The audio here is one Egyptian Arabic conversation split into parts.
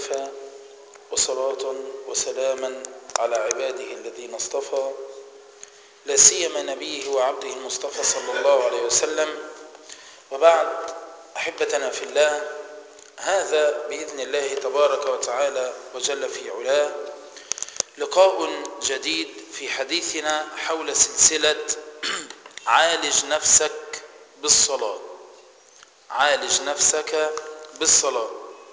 وكفى وصلاة وسلاما على عباده الذين اصطفى لا سيما نبيه وعبده المصطفى صلى الله عليه وسلم وبعد أحبتنا في الله هذا بإذن الله تبارك وتعالى وجل في علاه لقاء جديد في حديثنا حول سلسلة عالج نفسك بالصلاة عالج نفسك بالصلاة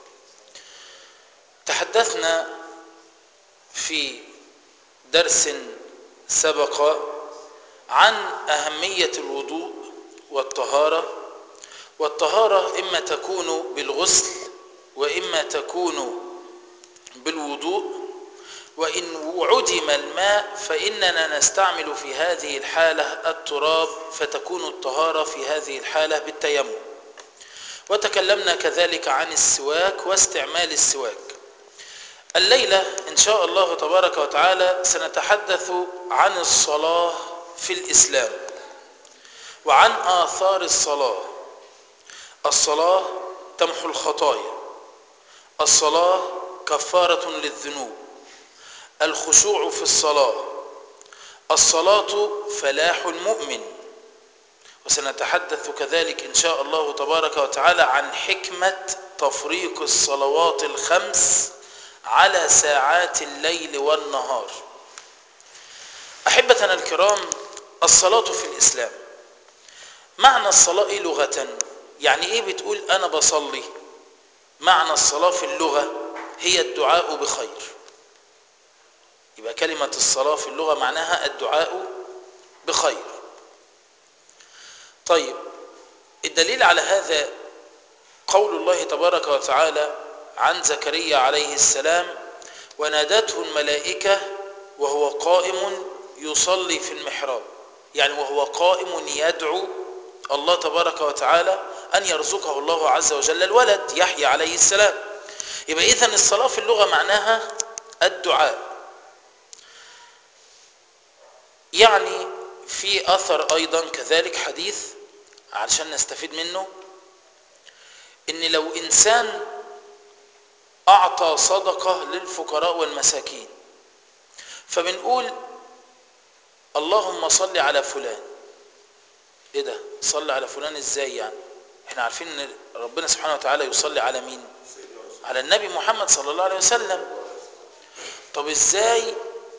تحدثنا في درس سبق عن أهمية الوضوء والطهارة والطهارة إما تكون بالغسل وإما تكون بالوضوء وإن عدم الماء فإننا نستعمل في هذه الحالة التراب فتكون الطهارة في هذه الحالة بالتيمم وتكلمنا كذلك عن السواك واستعمال السواك الليلة إن شاء الله تبارك وتعالى سنتحدث عن الصلاة في الإسلام وعن آثار الصلاة الصلاة تمحو الخطايا الصلاة كفارة للذنوب الخشوع في الصلاة الصلاة فلاح المؤمن وسنتحدث كذلك إن شاء الله تبارك وتعالى عن حكمة تفريق الصلوات الخمس على ساعات الليل والنهار أحبتنا الكرام الصلاة في الإسلام معنى الصلاة إيه لغة يعني إيه بتقول أنا بصلي معنى الصلاة في اللغة هي الدعاء بخير يبقى كلمة الصلاة في اللغة معناها الدعاء بخير طيب الدليل على هذا قول الله تبارك وتعالى عن زكريا عليه السلام ونادته الملائكة وهو قائم يصلي في المحراب يعني وهو قائم يدعو الله تبارك وتعالى أن يرزقه الله عز وجل الولد يحيى عليه السلام يبقى إذن الصلاة في اللغة معناها الدعاء يعني في أثر أيضا كذلك حديث علشان نستفيد منه إن لو إنسان أعطى صدقة للفقراء والمساكين فبنقول اللهم صل على فلان ايه ده صلي على فلان ازاي يعني احنا عارفين ان ربنا سبحانه وتعالى يصلي على مين على النبي محمد صلى الله عليه وسلم طب ازاي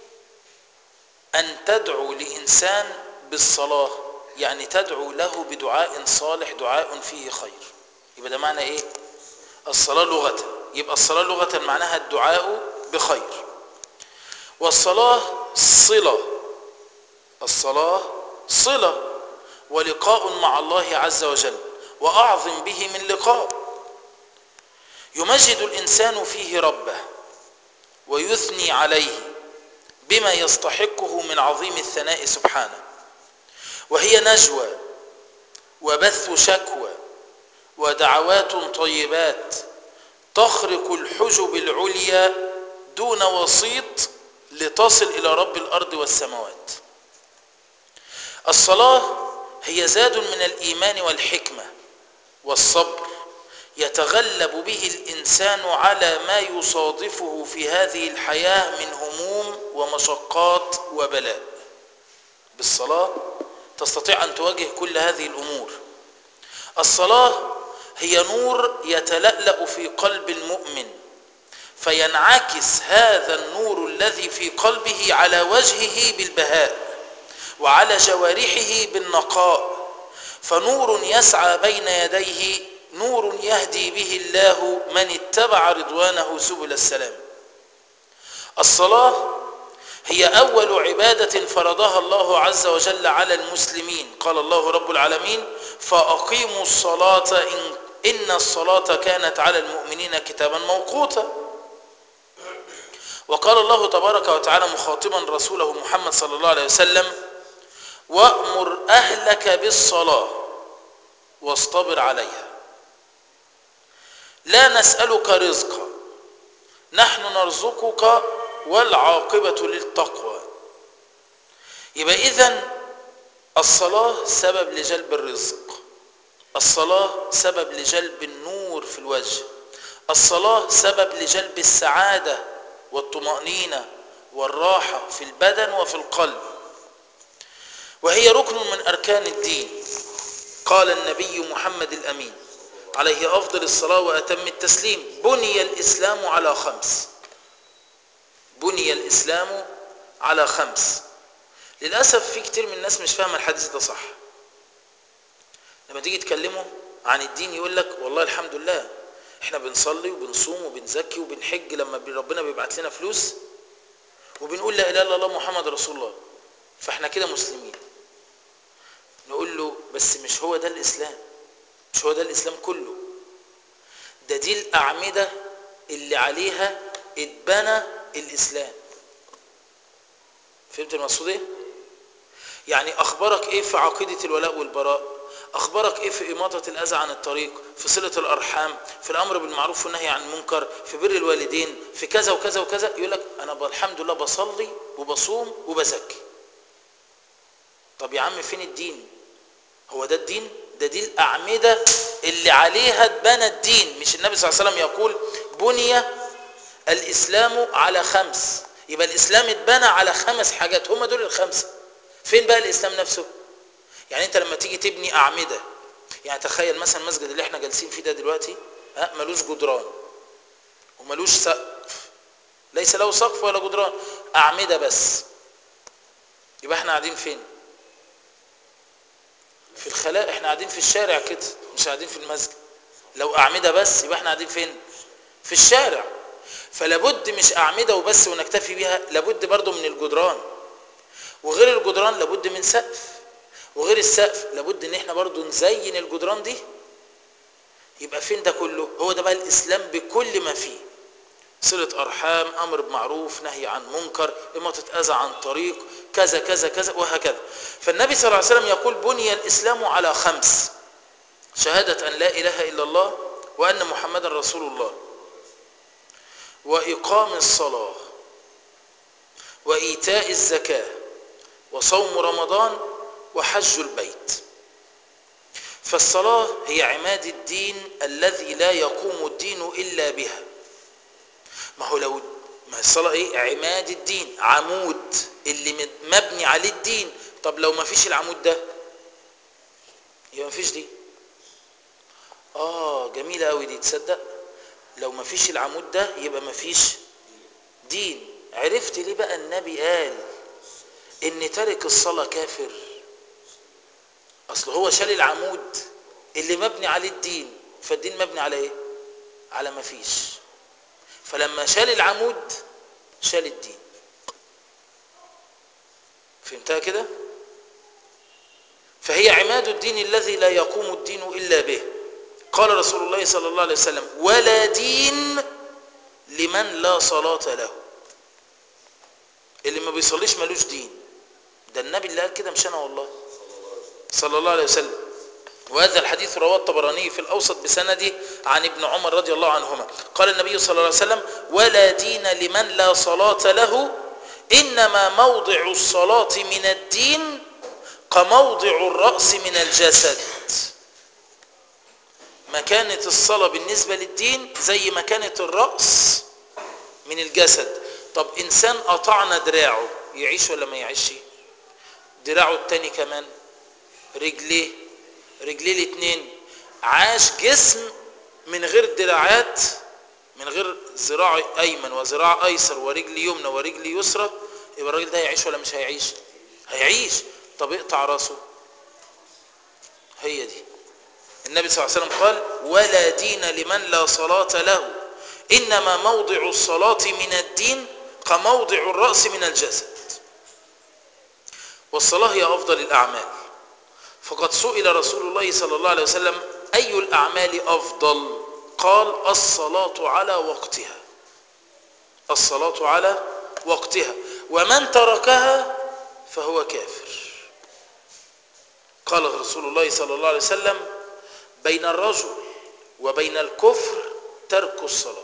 ان تدعو لانسان بالصلاه يعني تدعو له بدعاء صالح دعاء فيه خير يبقى ده معنى ايه الصلاه لغه يبقى الصلاه لغه معناها الدعاء بخير والصلاه صله الصلاه صله ولقاء مع الله عز وجل وأعظم به من لقاء يمجد الإنسان فيه ربه ويثني عليه بما يستحقه من عظيم الثناء سبحانه وهي نجوى وبث شكوى ودعوات طيبات تخرق الحجب العليا دون وسيط لتصل إلى رب الأرض والسماوات الصلاة هي زاد من الإيمان والحكمة والصبر يتغلب به الإنسان على ما يصادفه في هذه الحياة من هموم ومشقات وبلاء بالصلاة تستطيع أن تواجه كل هذه الأمور الصلاة هي نور يتلألأ في قلب المؤمن فينعكس هذا النور الذي في قلبه على وجهه بالبهاء وعلى جوارحه بالنقاء فنور يسعى بين يديه نور يهدي به الله من اتبع رضوانه سبل السلام الصلاة هي أول عبادة فرضها الله عز وجل على المسلمين قال الله رب العالمين فأقيموا الصلاة إن, إن الصلاة كانت على المؤمنين كتابا موقوتا وقال الله تبارك وتعالى مخاطبا رسوله محمد صلى الله عليه وسلم وأمر أهلك بالصلاة واصطبر عليها لا نسألك رزقا نحن نرزقك والعاقبة للتقوى يبقى إذن الصلاة سبب لجلب الرزق الصلاة سبب لجلب النور في الوجه الصلاة سبب لجلب السعادة والطمأنينة والراحة في البدن وفي القلب وهي ركن من أركان الدين قال النبي محمد الأمين عليه أفضل الصلاة وأتم التسليم بني الإسلام على خمس بني الإسلام على خمس للأسف في كتير من الناس مش فاهمة الحديث ده صح لما تيجي تكلمه عن الدين يقول لك والله الحمد لله احنا بنصلي وبنصوم وبنزكي وبنحج لما ربنا بيبعت لنا فلوس وبنقول لا اله الا الله محمد رسول الله فاحنا كده مسلمين نقول له بس مش هو ده الاسلام مش هو ده الاسلام كله ده دي الاعمده اللي عليها اتبنى الاسلام فهمت المقصود ايه يعني اخبارك ايه في عقيده الولاء والبراء اخبارك ايه في اماطه الاذى عن الطريق في صله الارحام في الامر بالمعروف والنهي عن المنكر في بر الوالدين في كذا وكذا وكذا يقول لك انا الحمد لله بصلي وبصوم وبزكي طب يا عم فين الدين هو ده الدين ده دي الاعمده اللي عليها اتبنى الدين مش النبي صلى الله عليه وسلم يقول بني الاسلام على خمس يبقى الاسلام اتبنى على خمس حاجات هم دول الخمسه فين بقى الاسلام نفسه يعني انت لما تيجي تبني اعمده يعني تخيل مثلا المسجد اللي احنا جالسين فيه ده دلوقتي ها ملوش جدران وملوش سقف ليس له سقف ولا جدران اعمده بس يبقى احنا قاعدين فين في الخلاء احنا قاعدين في الشارع كده مش قاعدين في المسجد لو اعمده بس يبقى احنا قاعدين فين في الشارع فلابد مش اعمده وبس ونكتفي بيها لابد برضو من الجدران وغير الجدران لابد من سقف وغير السقف لابد ان احنا برضو نزين الجدران دي يبقى فين ده كله هو ده بقى الاسلام بكل ما فيه صلة أرحام أمر بمعروف نهي عن منكر إماطة أذى عن طريق كذا كذا كذا وهكذا فالنبي صلى الله عليه وسلم يقول بني الإسلام على خمس شهادة أن لا إله إلا الله وأن محمدا رسول الله وإقام الصلاة وإيتاء الزكاة وصوم رمضان وحج البيت فالصلاة هي عماد الدين الذي لا يقوم الدين إلا بها ما هو لو ما الصلاة ايه عماد الدين عمود اللي مبني عليه الدين طب لو ما فيش العمود ده يبقى ما فيش دي اه جميلة قوي دي تصدق لو ما فيش العمود ده يبقى ما فيش دين عرفت ليه بقى النبي قال ان تارك الصلاة كافر اصل هو شال العمود اللي مبني عليه الدين فالدين مبني على ايه على ما فيش فلما شال العمود شال الدين فهمتها كده فهي عماد الدين الذي لا يقوم الدين إلا به قال رسول الله صلى الله عليه وسلم ولا دين لمن لا صلاة له اللي ما بيصليش ملوش دين ده النبي اللي قال كده مش انا والله صلى الله عليه وسلم وهذا الحديث رواه الطبراني في الأوسط بسنده عن ابن عمر رضي الله عنهما قال النبي صلى الله عليه وسلم ولا دين لمن لا صلاة له إنما موضع الصلاة من الدين كموضع الرأس من الجسد مكانة الصلاة بالنسبة للدين زي مكانة الرأس من الجسد طب إنسان قطعنا دراعه يعيش ولا ما يعيش دراعه التاني كمان رجليه رجليه الاثنين عاش جسم من غير دراعات من غير ذراع ايمن وذراع ايسر ورجل يمنى ورجل يسرى يبقى الراجل ده هيعيش ولا مش هيعيش هيعيش طب اقطع راسه هي دي النبي صلى الله عليه وسلم قال ولا دين لمن لا صلاة له إنما موضع الصلاة من الدين كموضع الرأس من الجسد والصلاة هي أفضل الأعمال فقد سئل رسول الله صلى الله عليه وسلم أي الأعمال أفضل قال الصلاة على وقتها الصلاة على وقتها ومن تركها فهو كافر قال رسول الله صلى الله عليه وسلم بين الرجل وبين الكفر ترك الصلاة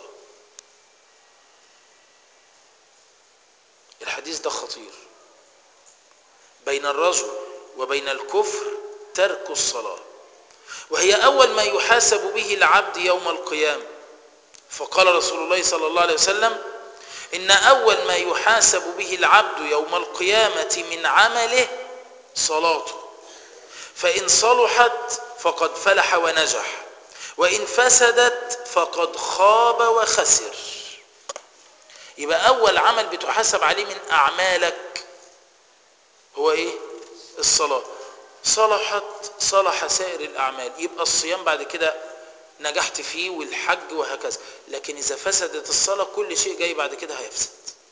الحديث ده خطير بين الرجل وبين الكفر ترك الصلاة وهي أول ما يحاسب به العبد يوم القيامة فقال رسول الله صلى الله عليه وسلم إن أول ما يحاسب به العبد يوم القيامة من عمله صلاته فإن صلحت فقد فلح ونجح وإن فسدت فقد خاب وخسر يبقى أول عمل بتحاسب عليه من أعمالك هو إيه؟ الصلاة صلحت صلح سائر الأعمال يبقى الصيام بعد كده نجحت فيه والحج وهكذا لكن إذا فسدت الصلاة كل شيء جاي بعد كده هيفسد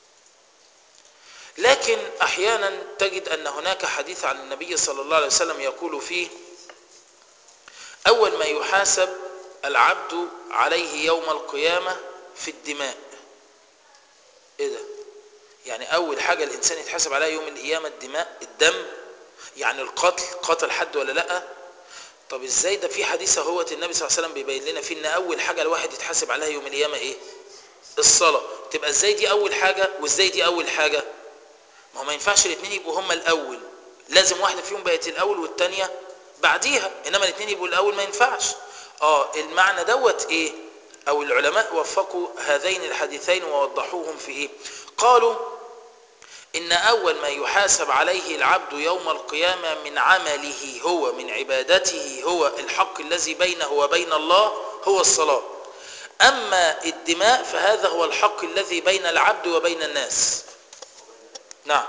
لكن أحيانا تجد أن هناك حديث عن النبي صلى الله عليه وسلم يقول فيه أول ما يحاسب العبد عليه يوم القيامة في الدماء إيه ده؟ يعني أول حاجة الإنسان يتحاسب عليها يوم القيامة الدماء الدم يعني القتل قتل حد ولا لأ طب ازاي ده في حديث اهوت النبي صلى الله عليه وسلم بيبين لنا فيه ان اول حاجه الواحد يتحاسب عليها يوم القيامه ايه الصلاه تبقى ازاي دي اول حاجه وازاي دي اول حاجه ما هو ما ينفعش الاثنين يبقوا هما الاول لازم واحده فيهم بقت الاول والثانيه بعديها انما الاثنين يبقوا الاول ما ينفعش اه المعنى دوت ايه او العلماء وفقوا هذين الحديثين ووضحوهم في ايه قالوا إن أول ما يحاسب عليه العبد يوم القيامة من عمله هو من عبادته هو الحق الذي بينه وبين الله هو الصلاة أما الدماء فهذا هو الحق الذي بين العبد وبين الناس نعم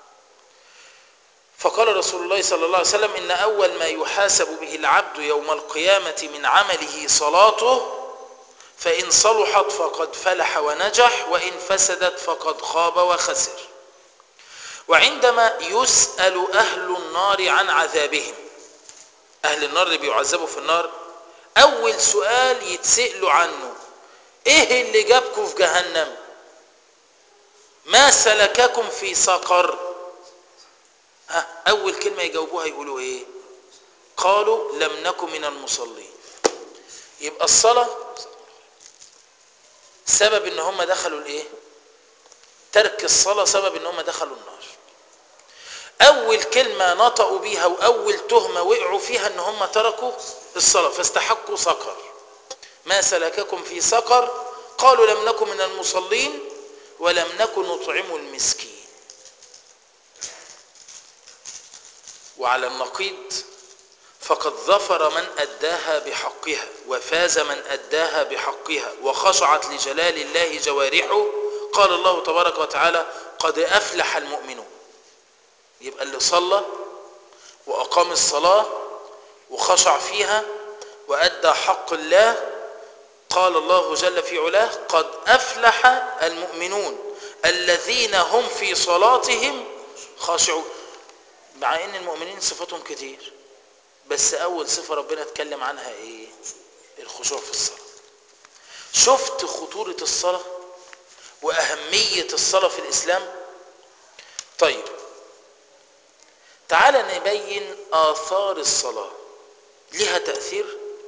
فقال رسول الله صلى الله عليه وسلم إن أول ما يحاسب به العبد يوم القيامة من عمله صلاته فإن صلحت فقد فلح ونجح وإن فسدت فقد خاب وخسر وعندما يسأل أهل النار عن عذابهم أهل النار اللي بيعذبوا في النار أول سؤال يتسألوا عنه إيه اللي جابكم في جهنم ما سلككم في سقر ها أول كلمة يجاوبوها يقولوا إيه قالوا لم نكن من المصلين يبقى الصلاة سبب ان هم دخلوا الايه ترك الصلاة سبب ان هم دخلوا النار اول كلمة نطقوا بيها واول تهمة وقعوا فيها ان هم تركوا الصلاة فاستحقوا سقر ما سلككم في سقر قالوا لم نكن من المصلين ولم نكن نطعم المسكين وعلى النقيض فقد ظفر من أداها بحقها وفاز من أداها بحقها وخشعت لجلال الله جوارحه قال الله تبارك وتعالى قد أفلح المؤمنون يبقى اللي صلى وأقام الصلاة وخشع فيها وأدى حق الله قال الله جل في علاه قد أفلح المؤمنون الذين هم في صلاتهم خاشعون مع ان المؤمنين صفاتهم كتير بس اول صفة ربنا اتكلم عنها ايه الخشوع في الصلاة شفت خطورة الصلاة واهمية الصلاة في الاسلام طيب تعال نبين اثار الصلاة لها تأثير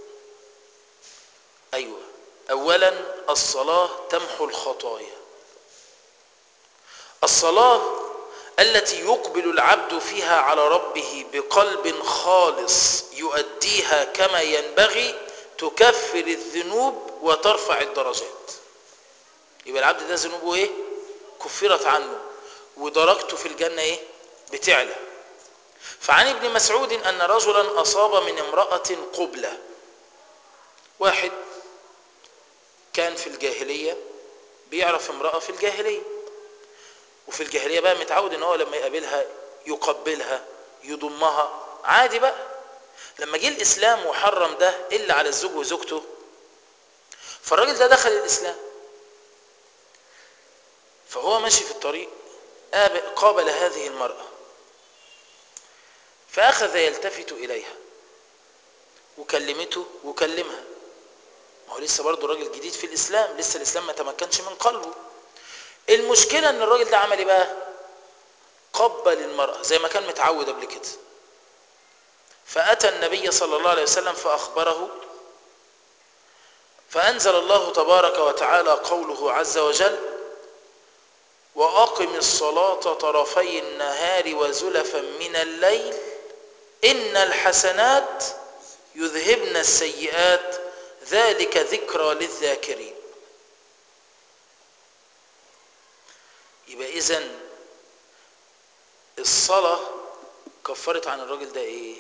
ايوه اولا الصلاة تمحو الخطايا الصلاة التي يقبل العبد فيها على ربه بقلب خالص يؤديها كما ينبغي تكفر الذنوب وترفع الدرجات يبقى العبد ده ذنوبه ايه كفرت عنه ودرجته في الجنة ايه بتعلى فعن ابن مسعود ان رجلا اصاب من امرأة قبلة واحد كان في الجاهلية بيعرف امرأة في الجاهلية وفي الجاهلية بقى متعود ان هو لما يقابلها يقبلها يضمها عادي بقى لما جه الاسلام وحرم ده الا على الزوج وزوجته فالراجل ده دخل الاسلام فهو ماشي في الطريق قابل هذه المرأة فأخذ يلتفت إليها وكلمته وكلمها ما هو لسه برضه راجل جديد في الإسلام لسه الإسلام ما تمكنش من قلبه المشكلة ان الراجل ده عمل ايه بقى قبل المرأة زي ما كان متعود قبل كده فأتى النبي صلى الله عليه وسلم فأخبره فأنزل الله تبارك وتعالى قوله عز وجل وأقم الصلاة طرفي النهار وزلفا من الليل إن الحسنات يذهبن السيئات ذلك ذكرى للذاكرين يبقى اذا الصلاة كفرت عن الراجل ده ايه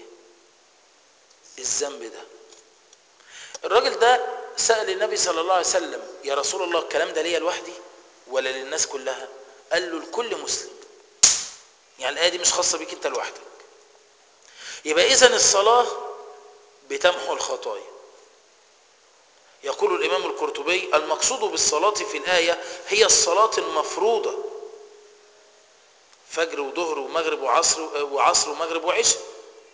الذنب ده الراجل ده سأل النبي صلى الله عليه وسلم يا رسول الله الكلام ده ليا لوحدي ولا للناس كلها قال له لكل مسلم يعني الآية دي مش خاصة بيك انت لوحدك يبقى اذا الصلاة بتمحو الخطايا يقول الإمام القرطبي المقصود بالصلاة في الآية هي الصلاة المفروضة فجر وظهر ومغرب وعصر وعصر ومغرب وعشاء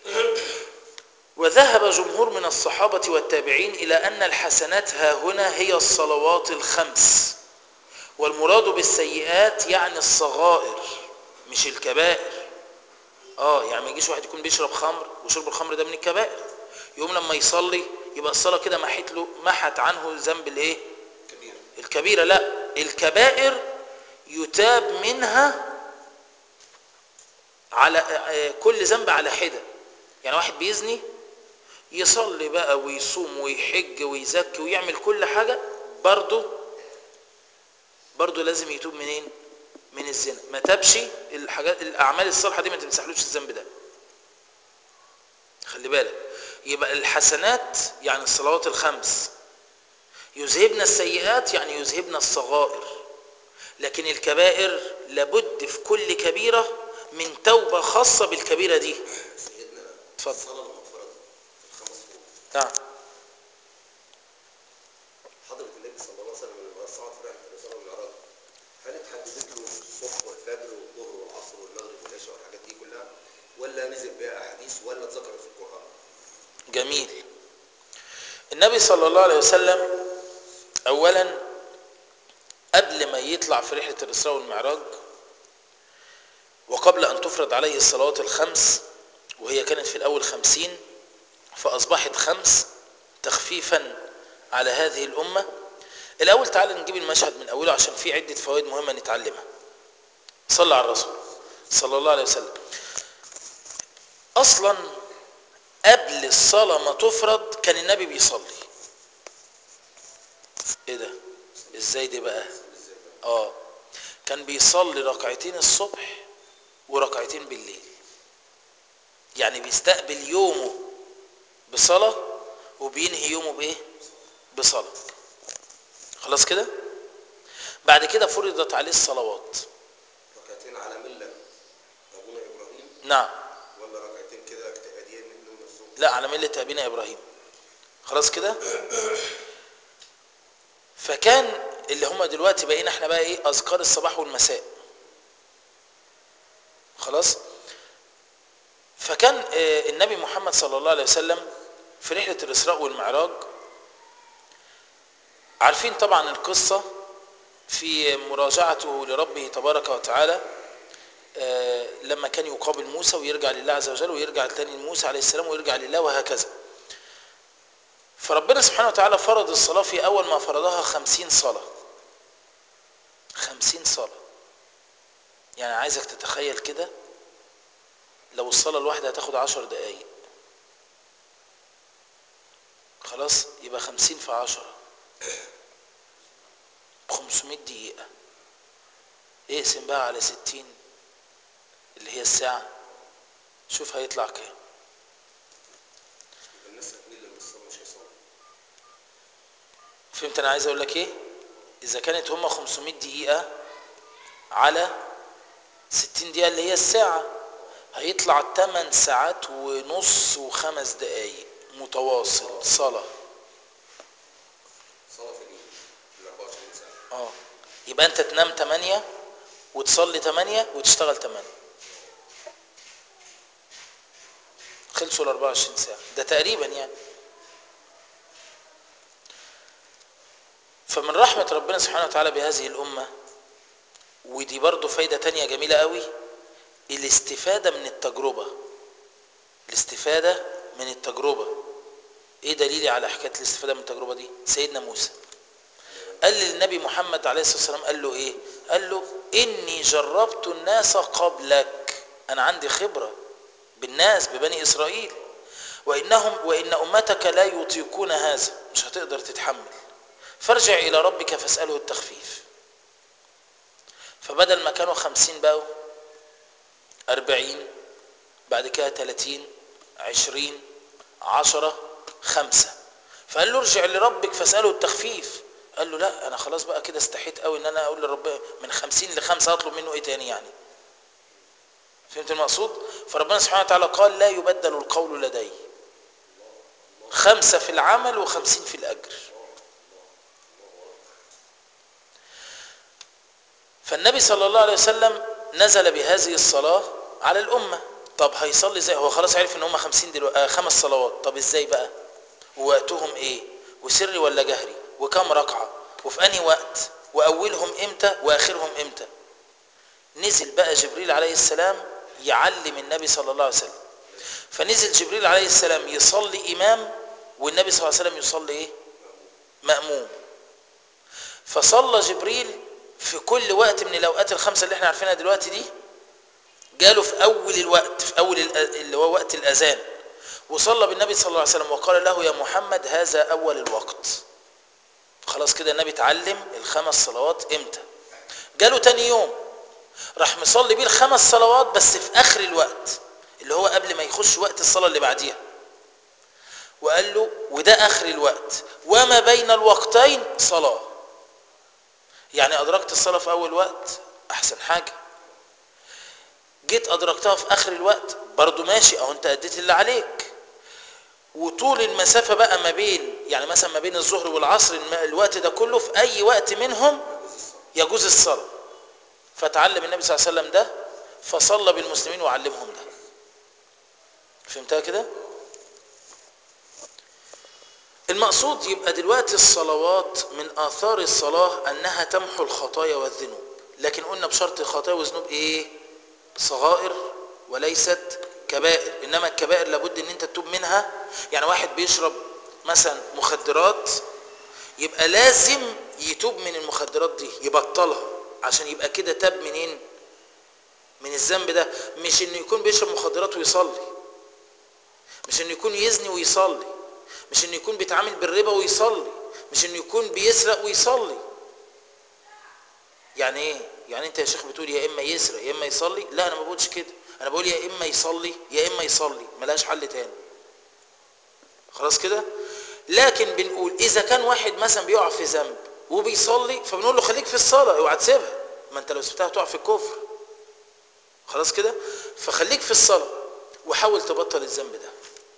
وذهب جمهور من الصحابة والتابعين إلى أن الحسنات ها هنا هي الصلوات الخمس والمراد بالسيئات يعني الصغائر مش الكبائر اه يعني ما يجيش واحد يكون بيشرب خمر وشرب الخمر ده من الكبائر يوم لما يصلي يبقى الصلاة كده محت له محت عنه ذنب الايه كبير الكبيرة لا الكبائر يتاب منها على آه، كل ذنب على حدة يعني واحد بيزني يصلي بقى ويصوم ويحج ويزكي ويعمل كل حاجة برضه برضه لازم يتوب منين من الزنا ما تبش الحاجات الاعمال الصالحه دي ما تمسحلوش الذنب ده خلي بالك يبقى الحسنات يعني الصلوات الخمس يذهبنا السيئات يعني يذهبنا الصغائر لكن الكبائر لابد في كل كبيرة من توبة خاصة بالكبيرة دي سيدنا اتفضل. الصلاة لما فرض في الخمس فروض نعم حضرة النبي صلى الله عليه وسلم لما صعد في رحلة الإسراء والمعراج هل اتحددت له الصبح والفجر والظهر والعصر والمغرب والعشاء والحاجات دي كلها ولا نزل بها أحاديث ولا اتذكرت في القرآن؟ جميل النبي صلى الله عليه وسلم اولا قبل ما يطلع في رحلة الإسراء والمعراج وقبل أن تفرض عليه الصلوات الخمس وهي كانت في الأول خمسين فأصبحت خمس تخفيفا على هذه الأمة الأول تعالى نجيب المشهد من أوله عشان فيه عدة فوائد مهمة نتعلمها صلى على الرسول صلى الله عليه وسلم أصلا قبل الصلاة ما تفرض كان النبي بيصلي ايه ده ازاي دي بقى اه كان بيصلي ركعتين الصبح وركعتين بالليل يعني بيستقبل يومه بصلاة وبينهي يومه بايه بصلاة خلاص كده بعد كده فرضت عليه الصلوات ركعتين على ملة أبونا إبراهيم نعم ولا ركعتين كده اجتهاديين من نوم الصبح؟ لا على ملة أبينا إبراهيم خلاص كده فكان اللي هم دلوقتي بقينا احنا بقى ايه أذكار الصباح والمساء خلاص فكان آه، النبي محمد صلى الله عليه وسلم في رحلة الإسراء والمعراج عارفين طبعا القصة في مراجعته لربه تبارك وتعالى آه، لما كان يقابل موسى ويرجع لله عز وجل ويرجع تاني لموسى عليه السلام ويرجع لله وهكذا فربنا سبحانه وتعالى فرض الصلاة في أول ما فرضها خمسين صلاة خمسين صلاة يعني عايزك تتخيل كده لو الصلاة الواحدة هتاخد عشر دقايق خلاص يبقى خمسين في عشرة بخمسمائة دقيقة اقسم بقى على ستين اللي هي الساعة شوف هيطلع كام يبقى الناس هتميل من الصلاة مش هيصلي فهمت انا عايز اقول لك ايه اذا كانت هما 500 دقيقة على 60 دقيقة اللي هي الساعة هيطلع 8 ساعات ونص وخمس دقايق متواصل صلاة صلاة في اليوم ال 24 ساعة اه يبقى انت تنام 8 وتصلي 8 وتشتغل 8 خلصوا ال 24 ساعة ده تقريبا يعني فمن رحمة ربنا سبحانه وتعالى بهذه الأمة ودي برضو فايدة تانية جميلة قوي الاستفادة من التجربة الاستفادة من التجربة ايه دليلي على حكاية الاستفادة من التجربة دي سيدنا موسى قال للنبي محمد عليه الصلاة والسلام قال له ايه قال له اني جربت الناس قبلك انا عندي خبرة بالناس ببني اسرائيل وانهم وان امتك لا يطيقون هذا مش هتقدر تتحمل فارجع الى ربك فاساله التخفيف فبدل ما كانوا خمسين بقوا أربعين بعد كده تلاتين عشرين عشرة خمسة فقال له ارجع لربك فاسأله التخفيف قال له لا انا خلاص بقى كده استحيت قوي ان انا اقول لرب من خمسين لخمسة اطلب منه ايه تاني يعني فهمت المقصود فربنا سبحانه وتعالى قال لا يبدل القول لدي خمسة في العمل وخمسين في الأجر فالنبي صلى الله عليه وسلم نزل بهذه الصلاة على الأمة طب هيصلي ازاي هو خلاص عرف ان هم خمسين دلو... آه خمس صلوات طب ازاي بقى ووقتهم ايه وسري ولا جهري وكم ركعة وفي انهي وقت واولهم امتى واخرهم امتى نزل بقى جبريل عليه السلام يعلم النبي صلى الله عليه وسلم فنزل جبريل عليه السلام يصلي امام والنبي صلى الله عليه وسلم يصلي ايه مأموم فصلى جبريل في كل وقت من الاوقات الخمسه اللي احنا عارفينها دلوقتي دي جاله في اول الوقت في اول اللي هو وقت الاذان وصلى بالنبي صلى الله عليه وسلم وقال له يا محمد هذا اول الوقت خلاص كده النبي اتعلم الخمس صلوات امتى جاله تاني يوم راح مصلي بيه الخمس صلوات بس في اخر الوقت اللي هو قبل ما يخش وقت الصلاه اللي بعديها وقال له وده اخر الوقت وما بين الوقتين صلاه يعني ادركت الصلاه في اول وقت احسن حاجه جيت ادركتها في اخر الوقت برضو ماشي اهو انت اديت اللي عليك وطول المسافه بقى ما بين يعني مثلا ما بين الظهر والعصر الوقت ده كله في اي وقت منهم يجوز الصلاه فتعلم النبي صلى الله عليه وسلم ده فصلى بالمسلمين وعلمهم ده فهمتها كده المقصود يبقى دلوقتي الصلوات من آثار الصلاة أنها تمحو الخطايا والذنوب لكن قلنا بشرط الخطايا والذنوب إيه صغائر وليست كبائر إنما الكبائر لابد أن أنت تتوب منها يعني واحد بيشرب مثلا مخدرات يبقى لازم يتوب من المخدرات دي يبطلها عشان يبقى كده تاب منين من الذنب ده مش انه يكون بيشرب مخدرات ويصلي مش انه يكون يزني ويصلي مش انه يكون بيتعامل بالربا ويصلي مش انه يكون بيسرق ويصلي يعني ايه يعني انت يا شيخ بتقول يا اما يسرق يا اما يصلي لا انا ما بقولش كده انا بقول يا اما يصلي يا اما يصلي ملهاش حل تاني خلاص كده لكن بنقول اذا كان واحد مثلا بيقع في ذنب وبيصلي فبنقول له خليك في الصلاه اوعى تسيبها ما انت لو سبتها تقع في الكفر خلاص كده فخليك في الصلاه وحاول تبطل الذنب ده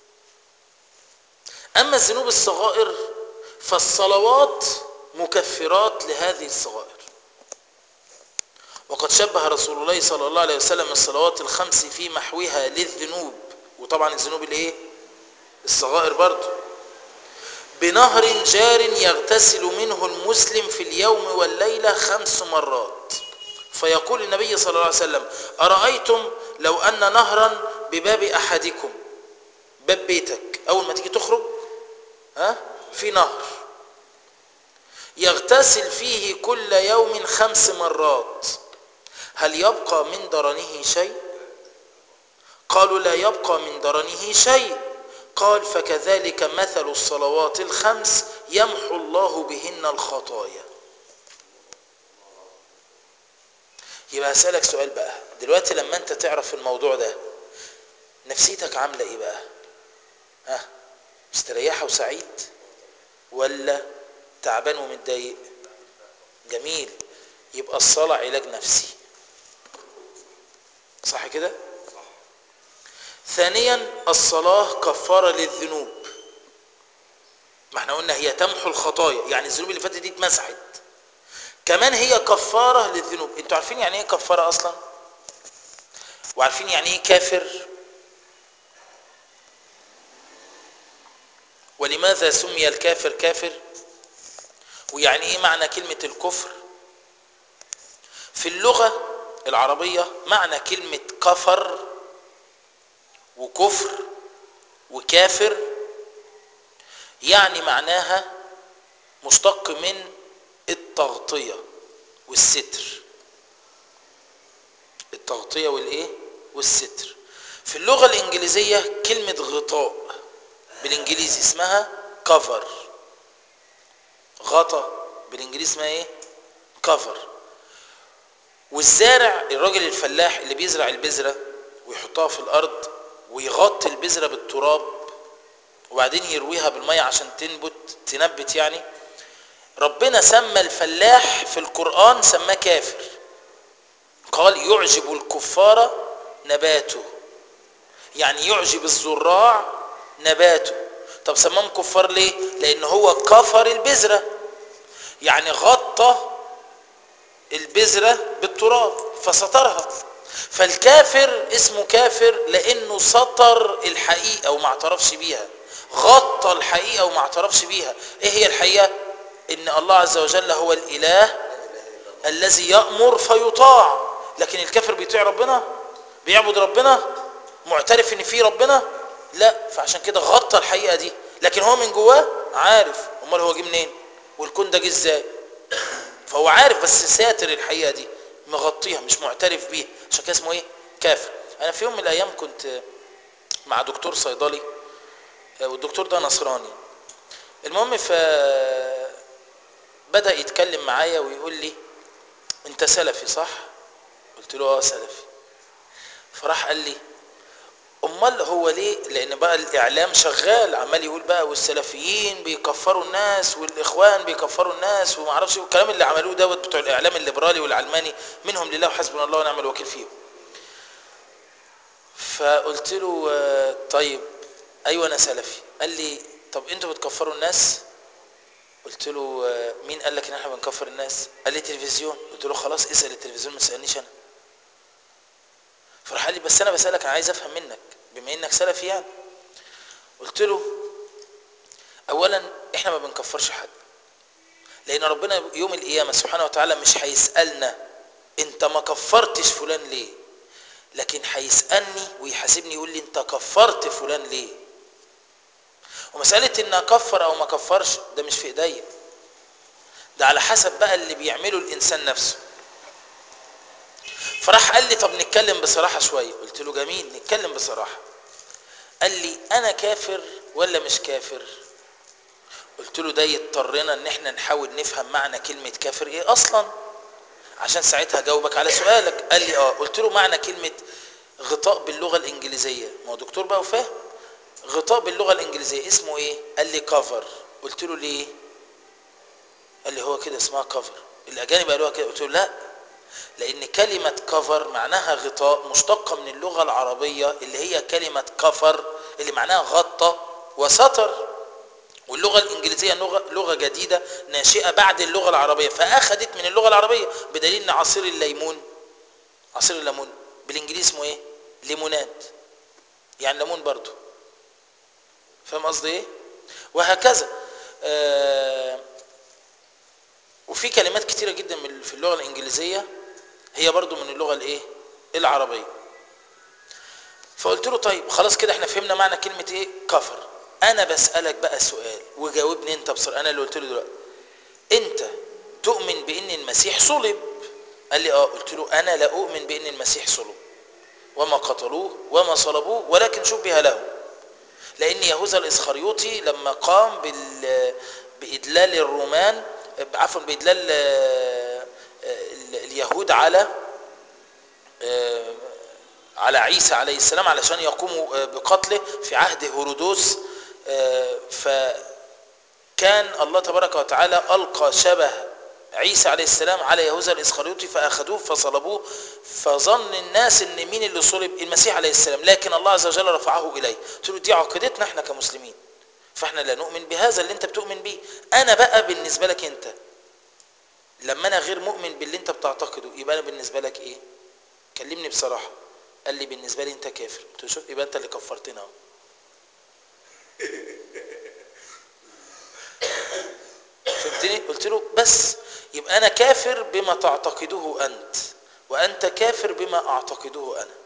أما الذنوب الصغائر فالصلوات مكفرات لهذه الصغائر وقد شبه رسول الله صلى الله عليه وسلم الصلوات الخمس في محوها للذنوب وطبعا الذنوب الايه الصغائر برضه بنهر جار يغتسل منه المسلم في اليوم والليلة خمس مرات فيقول النبي صلى الله عليه وسلم أرأيتم لو أن نهرا بباب أحدكم باب بيتك أول ما تيجي تخرج ها في نهر يغتسل فيه كل يوم خمس مرات هل يبقى من درنه شيء قالوا لا يبقى من درنه شيء قال فكذلك مثل الصلوات الخمس يمحو الله بهن الخطايا يبقى هسألك سؤال بقى دلوقتي لما انت تعرف الموضوع ده نفسيتك عاملة ايه بقى ها مستريحة وسعيد ولا تعبان ومتضايق جميل يبقى الصلاة علاج نفسي صح كده ثانيا الصلاة كفارة للذنوب ما احنا قلنا هي تمحو الخطايا يعني الذنوب اللي فاتت دي اتمسحت كمان هي كفارة للذنوب انتوا عارفين يعني ايه كفارة اصلا وعارفين يعني ايه كافر ولماذا سمي الكافر كافر ويعني ايه معنى كلمة الكفر في اللغة العربية معنى كلمة كفر وكفر وكافر يعني معناها مشتق من التغطية والستر التغطية والايه والستر في اللغة الانجليزية كلمة غطاء بالانجليزي اسمها كفر غطا بالانجليزي اسمها ايه كفر والزارع الراجل الفلاح اللي بيزرع البذرة ويحطها في الأرض ويغطي البذرة بالتراب وبعدين يرويها بالمية عشان تنبت تنبت يعني ربنا سمى الفلاح في القرآن سماه كافر قال يعجب الكفار نباته يعني يعجب الزراع نباته طب سماهم كفار ليه لان هو كفر البذرة يعني غطى البذرة بالتراب فسترها فالكافر اسمه كافر لانه سطر الحقيقة وما اعترفش بيها غطى الحقيقة وما اعترفش بيها ايه هي الحقيقة ان الله عز وجل هو الاله الذي يأمر فيطاع لكن الكافر بيطيع ربنا بيعبد ربنا معترف ان في ربنا لا فعشان كده غطى الحقيقة دي لكن هو من جواه عارف امال هو جه منين والكون ده جه ازاي فهو عارف بس ساتر الحقيقة دي مغطيها مش معترف بيها عشان كده اسمه ايه كافر انا في يوم من الايام كنت مع دكتور صيدلي والدكتور ده نصراني المهم ف بدأ يتكلم معايا ويقول لي انت سلفي صح قلت له اه سلفي فراح قال لي امال هو ليه لان بقى الاعلام شغال عمال يقول بقى والسلفيين بيكفروا الناس والاخوان بيكفروا الناس وما اعرفش الكلام اللي عملوه دوت بتوع الاعلام الليبرالي والعلماني منهم لله وحسبنا الله ونعم الوكيل فيهم فقلت له طيب ايوه انا سلفي قال لي طب انتوا بتكفروا الناس قلت له مين قال لك ان احنا بنكفر الناس قال لي تلفزيون قلت له خلاص اسال التلفزيون ما تسالنيش انا فراح قال لي بس انا بسالك انا عايز افهم منك بما انك سلفي يعني قلت له اولا احنا ما بنكفرش حد لان ربنا يوم القيامه سبحانه وتعالى مش هيسالنا انت ما كفرتش فلان ليه لكن هيسالني ويحاسبني يقول لي انت كفرت فلان ليه ومساله ان اكفر او ما اكفرش ده مش في ايديا ده على حسب بقى اللي بيعمله الانسان نفسه فراح قال لي طب نتكلم بصراحة شوية قلت له جميل نتكلم بصراحة قال لي أنا كافر ولا مش كافر قلت له ده يضطرنا ان احنا نحاول نفهم معنى كلمة كافر ايه اصلا عشان ساعتها جاوبك على سؤالك قال لي اه قلت له معنى كلمة غطاء باللغة الانجليزية ما هو دكتور بقى وفاهم غطاء باللغة الانجليزية اسمه ايه قال لي كفر قلت له ليه قال لي هو كده اسمها كفر الاجانب قالوها كده قلت له لا لان كلمة كفر معناها غطاء مشتقة من اللغة العربية اللي هي كلمة كفر اللي معناها غطى وستر واللغة الإنجليزية لغة, لغة جديدة ناشئة بعد اللغة العربية فأخذت من اللغة العربية بدليل أن عصير الليمون عصير الليمون بالإنجليزي اسمه إيه؟ ليموناد يعني ليمون برضو فاهم قصدي إيه؟ وهكذا آه وفي كلمات كتيرة جدا من في اللغة الإنجليزية هي برضو من اللغة الإيه؟ العربية فقلت له طيب خلاص كده احنا فهمنا معنى كلمة ايه كفر انا بسألك بقى سؤال وجاوبني انت بصر انا اللي قلت له دلوقتي انت تؤمن بان المسيح صلب قال لي اه قلت له انا لا اؤمن بان المسيح صلب وما قتلوه وما صلبوه ولكن شبه له لان يهوذا الاسخريوطي لما قام بال بادلال الرومان عفوا بادلال اليهود على على عيسى عليه السلام علشان يقوموا بقتله في عهد هيرودوس فكان الله تبارك وتعالى ألقى شبه عيسى عليه السلام على يهوذا الإسخريوطي فأخذوه فصلبوه فظن الناس ان مين اللي صلب المسيح عليه السلام لكن الله عز وجل رفعه إليه قلت له دي عقيدتنا احنا كمسلمين فاحنا لا نؤمن بهذا اللي انت بتؤمن به انا بقى بالنسبة لك انت لما انا غير مؤمن باللي انت بتعتقده يبقى انا بالنسبة لك ايه كلمني بصراحة قال لي بالنسبة لي انت كافر قلت له شوف يبقى انت اللي كفرتنا اهو فهمتني قلت له بس يبقى انا كافر بما تعتقده انت وانت كافر بما اعتقده انا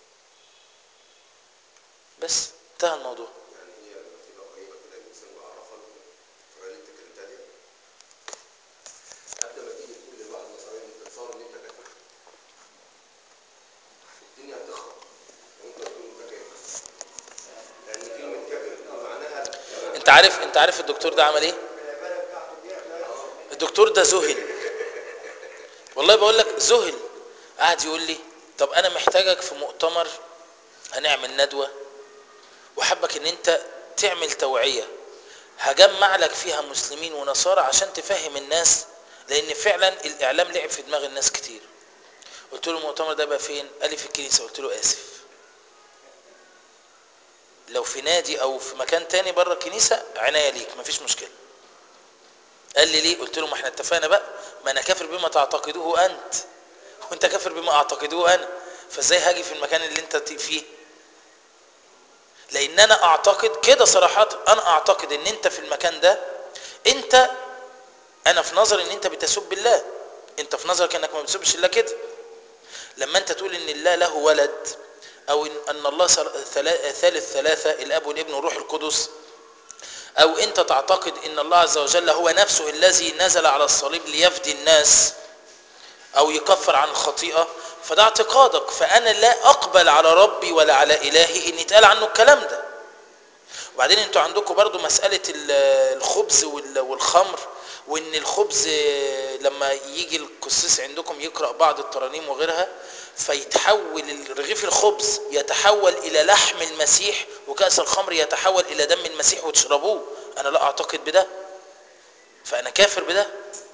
بس انتهى الموضوع يعني هي لما تبقى قريبه كده الانسان بعرفها له الطريقه اللي انت اتكلمت عليها قبل ما تيجي تقول لواحد نصراني انت تصور ان انت كافر الدنيا هتخرب وانت تقول انت كافر لان كلمه كافر معناها انت عارف انت عارف الدكتور ده عمل ايه الدكتور ده ذهل والله بقول لك ذهل قعد يقول لي طب انا محتاجك في مؤتمر هنعمل ندوة وحبك ان انت تعمل توعية هجمع لك فيها مسلمين ونصارى عشان تفهم الناس لان فعلا الاعلام لعب في دماغ الناس كتير قلت له المؤتمر ده بقى فين قال لي في الكنيسة قلت له اسف لو في نادي او في مكان تاني بره الكنيسة عناية ليك مفيش مشكلة قال لي ليه قلت له ما احنا اتفقنا بقى ما انا كافر بما تعتقدوه انت وانت كافر بما اعتقدوه انا فازاي هاجي في المكان اللي انت فيه لان انا اعتقد كده صراحة انا اعتقد ان انت في المكان ده انت انا في نظري ان انت بتسب الله انت في نظرك انك ما بتسبش الله كده لما انت تقول ان الله له ولد او ان, أن الله ثالث ثلاثة الاب والابن والروح القدس او انت تعتقد ان الله عز وجل هو نفسه الذي نزل على الصليب ليفدي الناس او يكفر عن الخطيئة فده اعتقادك فانا لا اقبل على ربي ولا على الهي ان يتقال عنه الكلام ده وبعدين انتوا عندكم برضو مسألة الخبز والخمر وان الخبز لما يجي القسيس عندكم يقرأ بعض الترانيم وغيرها فيتحول رغيف الخبز يتحول الى لحم المسيح وكأس الخمر يتحول الى دم المسيح وتشربوه انا لا اعتقد بده فانا كافر بده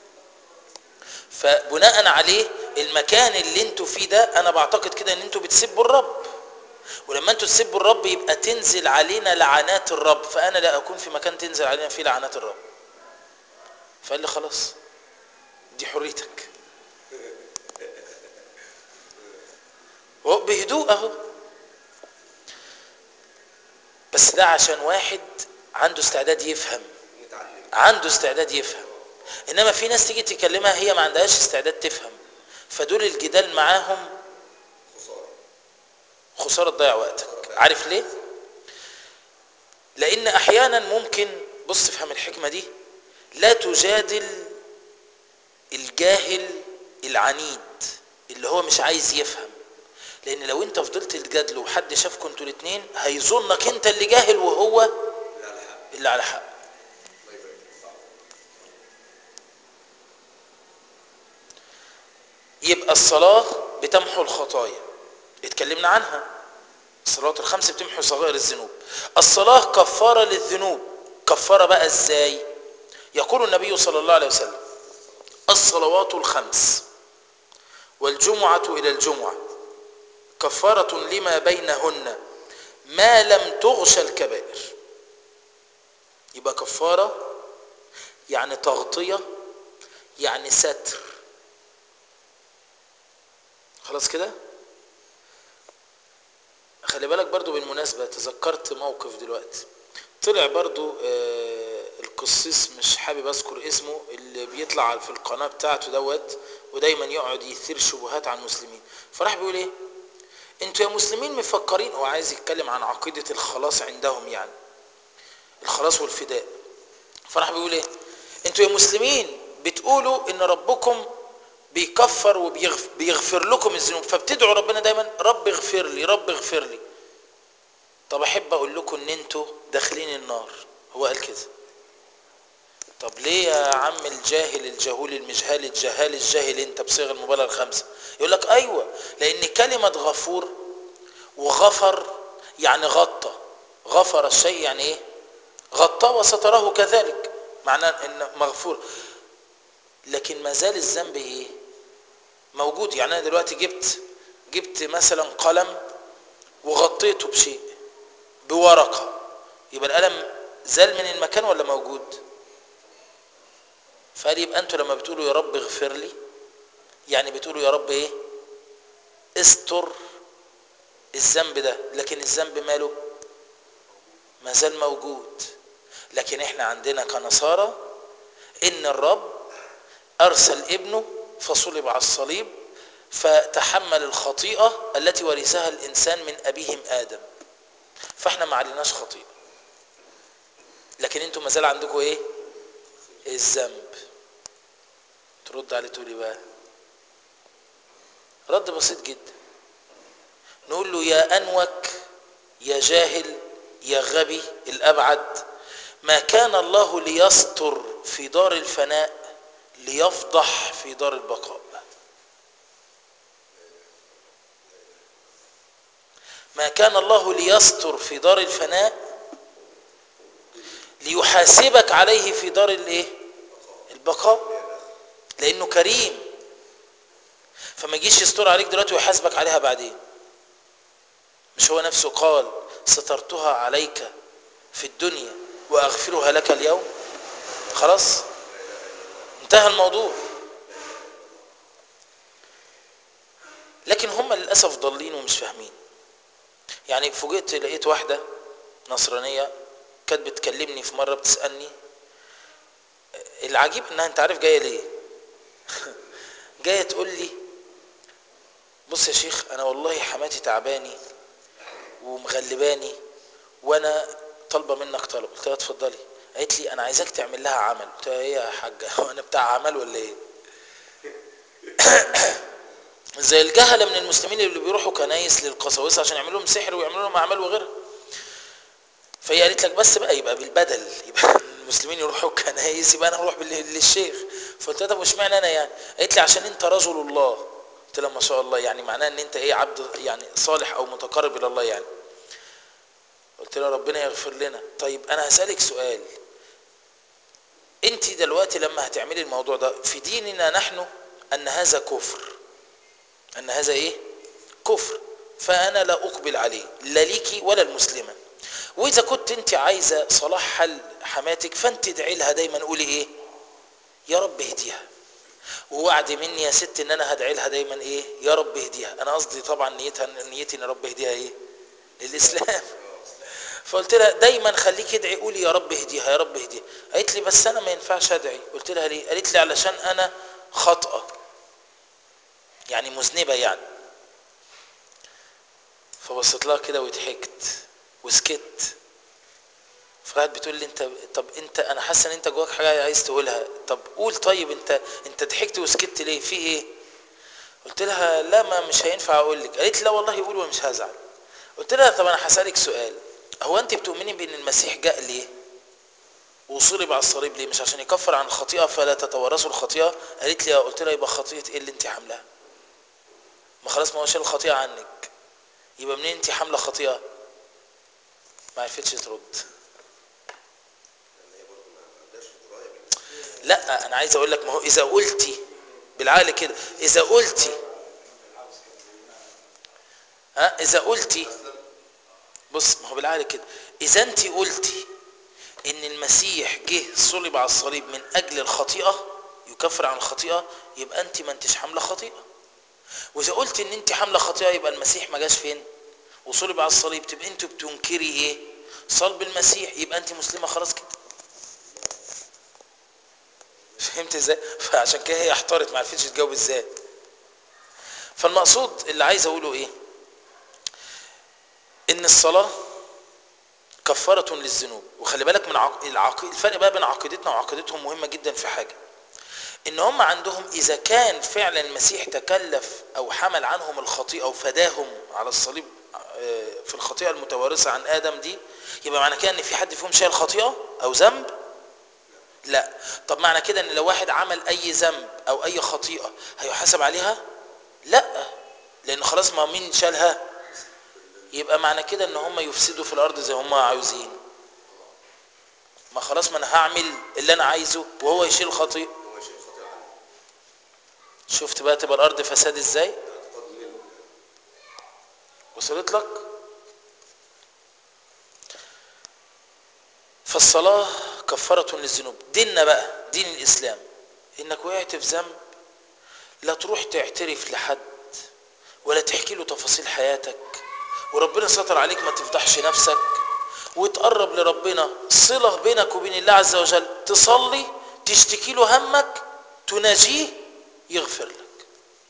فبناء عليه المكان اللي انتوا فيه ده انا بعتقد كده ان انتوا بتسبوا الرب ولما انتوا تسبوا الرب يبقى تنزل علينا لعنات الرب فانا لا اكون في مكان تنزل علينا فيه لعنات الرب فقال لي خلاص دي حريتك هو بهدوء اهو بس ده عشان واحد عنده استعداد يفهم نتعلم عنده استعداد يفهم انما في ناس تيجي تكلمها هي ما عندهاش استعداد تفهم فدول الجدال معاهم خسارة خسارة تضيع وقتك عارف ليه لان احيانا ممكن بص افهم الحكمة دي لا تجادل الجاهل العنيد اللي هو مش عايز يفهم لان لو انت فضلت تجادله وحد شافكم انتوا الاثنين هيظنك انت اللي جاهل وهو لا لا حق اللي على حق الله يبارك فيك. صح. يبقى الصلاة بتمحو الخطايا اتكلمنا عنها الصلوات الخمس بتمحو صغائر الذنوب الصلاة كفارة للذنوب كفارة بقى ازاي يقول النبي صلى الله عليه وسلم الصلوات الخمس والجمعة إلى الجمعة كفارة لما بينهن ما لم تغش الكبائر يبقى كفارة يعني تغطية يعني ستر خلاص كده خلي بالك برضو بالمناسبة تذكرت موقف دلوقتي طلع برضو آه القسيس مش حابب اذكر اسمه اللي بيطلع في القناة بتاعته دوت ودايما يقعد يثير شبهات عن المسلمين فراح بيقول ايه انتوا يا مسلمين مفكرين هو عايز يتكلم عن عقيدة الخلاص عندهم يعني الخلاص والفداء فراح بيقول ايه انتوا يا مسلمين بتقولوا ان ربكم بيكفر وبيغفر لكم الذنوب فبتدعوا ربنا دايما رب اغفر لي رب اغفر لي طب احب اقول لكم ان انتوا داخلين النار هو قال كده طب ليه يا عم الجاهل الجهول المجهال الجهال الجاهل انت بصيغ المبالغه الخمسه يقول لك ايوه لان كلمه غفور وغفر يعني غطى غفر الشيء يعني ايه غطى وستره كذلك معناه ان مغفور لكن ما زال الذنب ايه موجود يعني انا دلوقتي جبت جبت مثلا قلم وغطيته بشيء بورقه يبقى القلم زال من المكان ولا موجود فقال يبقى انتوا لما بتقولوا يا رب اغفر لي يعني بتقولوا يا رب ايه استر الذنب ده لكن الذنب ماله ما زال موجود لكن احنا عندنا كنصارى ان الرب ارسل ابنه فصلب على الصليب فتحمل الخطيئة التي ورثها الانسان من ابيهم ادم فاحنا ما عليناش خطيئة لكن انتم ما زال عندكم ايه الذنب ترد عليه تقولي بقى رد بسيط جدا نقول له يا انوك يا جاهل يا غبي الابعد ما كان الله ليستر في دار الفناء ليفضح في دار البقاء ما كان الله ليستر في دار الفناء ليحاسبك عليه في دار الايه البقاء لانه كريم فما يجيش يستر عليك دلوقتي ويحاسبك عليها بعدين مش هو نفسه قال سترتها عليك في الدنيا واغفرها لك اليوم خلاص انتهى الموضوع لكن هم للاسف ضالين ومش فاهمين يعني فوجئت لقيت واحده نصرانيه كانت بتكلمني في مره بتسالني العجيب انها انت عارف جايه ليه جايه تقول لي بص يا شيخ انا والله حماتي تعباني ومغلباني وانا طالبه منك طلب قلت لها اتفضلي قالت لي انا عايزاك تعمل لها عمل قلت لها ايه يا حاجه هو انا بتاع عمل ولا ايه زي الجهله من المسلمين اللي بيروحوا كنايس للقساوسه عشان يعملوا لهم سحر ويعملوا لهم اعمال وغيرها فهي قالت لك بس بقى يبقى بالبدل يبقى المسلمين يروحوا كنايس يبقى انا اروح بال- للشيخ فقلت لها طب واشمعنى انا يعني قالت لي عشان انت رجل الله قلت لها ما شاء الله يعني معناه ان انت ايه عبد يعني صالح او متقرب الى الله يعني قلت لها ربنا يغفر لنا طيب انا هسالك سؤال انت دلوقتي لما هتعملي الموضوع ده في ديننا نحن ان هذا كفر ان هذا ايه كفر فانا لا اقبل عليه لا ليكي ولا المسلمه واذا كنت انت عايزه صلاح حل حماتك فانت ادعي لها دايما قولي ايه يا رب اهديها ووعد مني يا ست ان انا هدعي لها دايما ايه يا رب اهديها انا قصدي طبعا نيتها نيتي ان رب اهديها ايه للاسلام فقلت لها دايما خليك ادعي قولي يا رب اهديها يا رب اهديها قالت لي بس انا ما ينفعش ادعي قلت لها ليه قالت لي علشان انا خاطئه يعني مذنبه يعني فبصيت لها كده وضحكت وسكت فقعدت بتقول لي انت طب انت انا حاسه ان انت جواك حاجه عايز تقولها طب قول طيب انت انت ضحكت وسكت ليه في ايه قلت لها لا ما مش هينفع اقول لك قالت لي لا والله قول ومش هزعل قلت لها طب انا هسالك سؤال هو انت بتؤمني بان المسيح جاء ليه وصلب على الصليب ليه مش عشان يكفر عن الخطيئه فلا تتورثوا الخطيئه قالت لي اه قلت لها يبقى خطيئه ايه اللي انت حاملاها ما خلاص ما هو شال الخطيئه عنك يبقى منين انت حامله خطيئه ما عرفتش ترد لان هي برضه ما ما عندهاش درايه بالمسيح لا انا عايز اقول لك ما هو اذا قلتي بالعقل كده اذا قلتي ها اذا قلتي بص ما هو بالعقل كده اذا انت قلتي ان المسيح جه صلب على الصليب من اجل الخطيئه يكفر عن الخطيئه يبقى انت ما انتش حامله خطيئه واذا قلت ان انت حامله خطيئه يبقى المسيح ما جاش فين وصلب على الصليب تبقى انت بتنكري ايه صلب المسيح يبقى انت مسلمه خلاص كده فهمت ازاي فعشان كده هي احتارت ما عرفتش تجاوب ازاي فالمقصود اللي عايز اقوله ايه ان الصلاه كفاره للذنوب وخلي بالك من عق... العق... الفرق بقى بين عقيدتنا وعقيدتهم مهمه جدا في حاجه ان هم عندهم اذا كان فعلا المسيح تكلف او حمل عنهم الخطيئه وفداهم على الصليب آه، في الخطيئه المتوارثه عن ادم دي يبقى معنى كده ان في حد فيهم شايل خطيئه او ذنب لا طب معنى كده ان لو واحد عمل اي ذنب او اي خطيئه هيحاسب عليها لا لان خلاص ما مين شالها يبقى معنى كده ان هم يفسدوا في الارض زي هم عاوزين ما خلاص ما انا هعمل اللي انا عايزه وهو يشيل الخطيئه هو يشيل الخطيئه عنه شفت بقى تبقى الارض فساد ازاي اعتقاد منه يعني. وصلت لك فالصلاة كفارة للذنوب ديننا بقى دين الإسلام إنك وقعت في ذنب لا تروح تعترف لحد ولا تحكي له تفاصيل حياتك وربنا ستر عليك ما تفضحش نفسك وتقرب لربنا صلة بينك وبين الله عز وجل تصلي تشتكي له همك تناجيه يغفر لك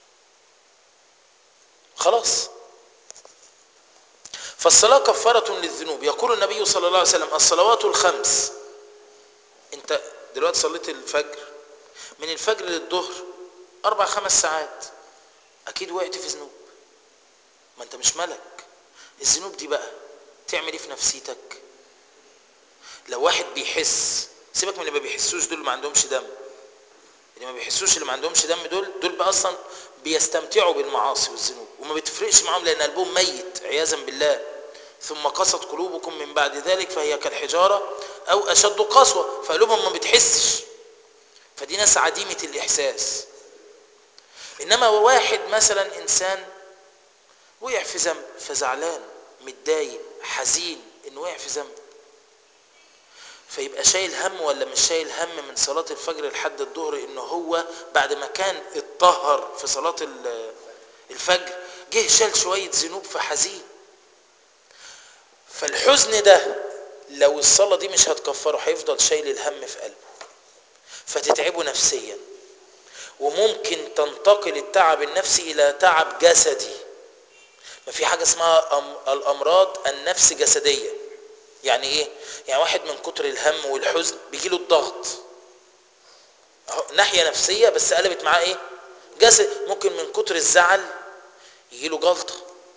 خلاص فالصلاة كفارة للذنوب يقول النبي صلى الله عليه وسلم الصلوات الخمس انت دلوقتي صليت الفجر من الفجر للظهر اربع خمس ساعات اكيد وقعت في ذنوب ما انت مش ملك الذنوب دي بقى تعمل ايه في نفسيتك لو واحد بيحس سيبك من اللي ما بيحسوش دول ما عندهمش دم اللي ما بيحسوش اللي ما عندهمش دم دول دول بقى اصلا بيستمتعوا بالمعاصي والذنوب وما بتفرقش معاهم لان قلبهم ميت عياذا بالله ثم قست قلوبكم من بعد ذلك فهي كالحجاره او اشد قسوه فقلوبهم ما بتحسش فدي ناس عديمه الاحساس انما واحد مثلا انسان وقع في ذنب فزعلان متضايق حزين انه وقع في ذنب فيبقى شايل هم ولا مش شايل هم من صلاة الفجر لحد الظهر ان هو بعد ما كان اتطهر في صلاة ال- الفجر جه شال شوية ذنوب فحزين فالحزن ده لو الصلاة دي مش هتكفره هيفضل شايل الهم في قلبه فتتعبه نفسيا وممكن تنتقل التعب النفسي الى تعب جسدي ما في حاجة اسمها أم- الامراض النفس جسدية يعني ايه يعني واحد من كتر الهم والحزن بيجيله الضغط اهو ناحية نفسية بس قلبت معاه ايه جسد ممكن من كتر الزعل يجيله جلطة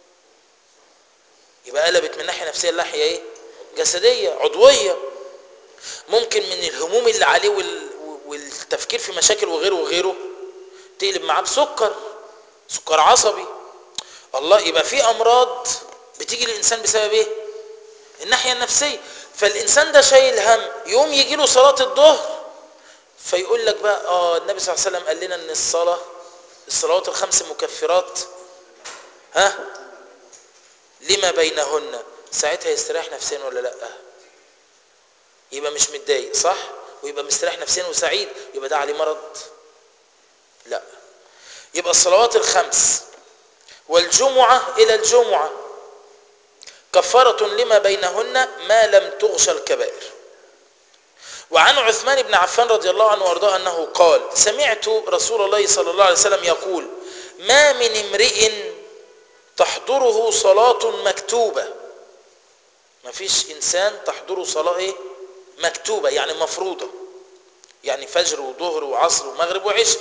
يبقى قلبت من ناحية نفسية لناحية ايه جسدية عضوية ممكن من الهموم اللي عليه وال... والتفكير في مشاكل وغيره وغيره تقلب معاه بسكر سكر عصبي الله يبقى في امراض بتيجي للانسان بسبب ايه الناحيه النفسيه فالانسان ده شايل هم يوم يجي له صلاه الظهر فيقول لك بقى اه النبي صلى الله عليه وسلم قال لنا ان الصلاه الصلوات الخمس مكفرات ها لما بينهن ساعتها يستريح نفسيا ولا لا يبقى مش متضايق صح ويبقى مستريح نفسيا وسعيد يبقى ده عليه مرض لا يبقى الصلوات الخمس والجمعة إلى الجمعة كفارة لما بينهن ما لم تغش الكبائر وعن عثمان بن عفان رضي الله عنه وارضاه أنه قال سمعت رسول الله صلى الله عليه وسلم يقول ما من امرئ تحضره صلاة مكتوبة ما فيش إنسان تحضره صلاة إيه؟ مكتوبة يعني مفروضة يعني فجر وظهر وعصر ومغرب وعشاء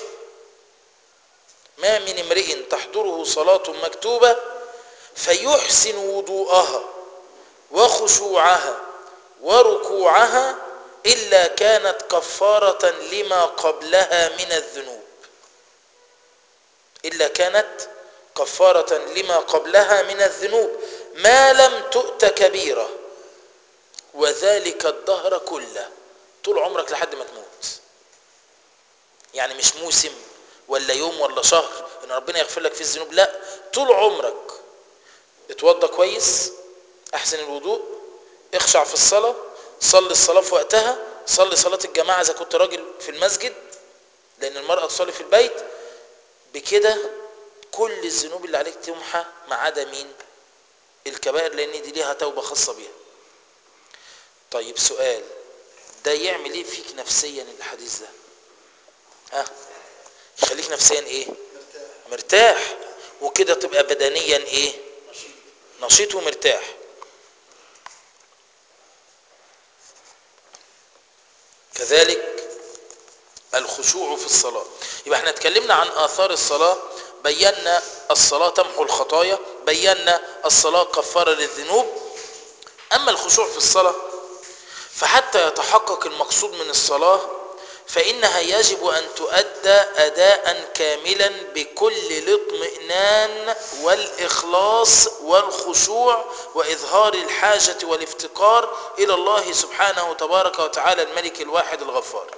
ما من امرئ تحضره صلاة مكتوبة فيحسن وضوءها وخشوعها وركوعها إلا كانت كفارة لما قبلها من الذنوب إلا كانت كفارة لما قبلها من الذنوب ما لم تؤت كبيرة وذلك الدهر كله طول عمرك لحد ما تموت يعني مش موسم ولا يوم ولا شهر ان ربنا يغفر لك فيه الذنوب لا طول عمرك اتوضى كويس احسن الوضوء اخشع في الصلاة صلي الصلاة في وقتها صلي صلاة الجماعة اذا كنت راجل في المسجد لان المرأة تصلي في البيت بكده كل الذنوب اللي عليك تمحى ما عدا مين الكبائر لان دي ليها توبة خاصة بيها طيب سؤال ده يعمل ايه فيك نفسيا الحديث ده ها يخليك نفسيا ايه مرتاح وكده تبقى بدنيا ايه نشيط ومرتاح كذلك الخشوع في الصلاة يبقى احنا اتكلمنا عن آثار الصلاة بينا الصلاة تمحو الخطايا بينا الصلاة كفارة للذنوب أما الخشوع في الصلاة فحتى يتحقق المقصود من الصلاة فإنها يجب أن تؤدى أداء كاملا بكل الاطمئنان والإخلاص والخشوع وإظهار الحاجة والافتقار إلى الله سبحانه تبارك وتعالى الملك الواحد الغفار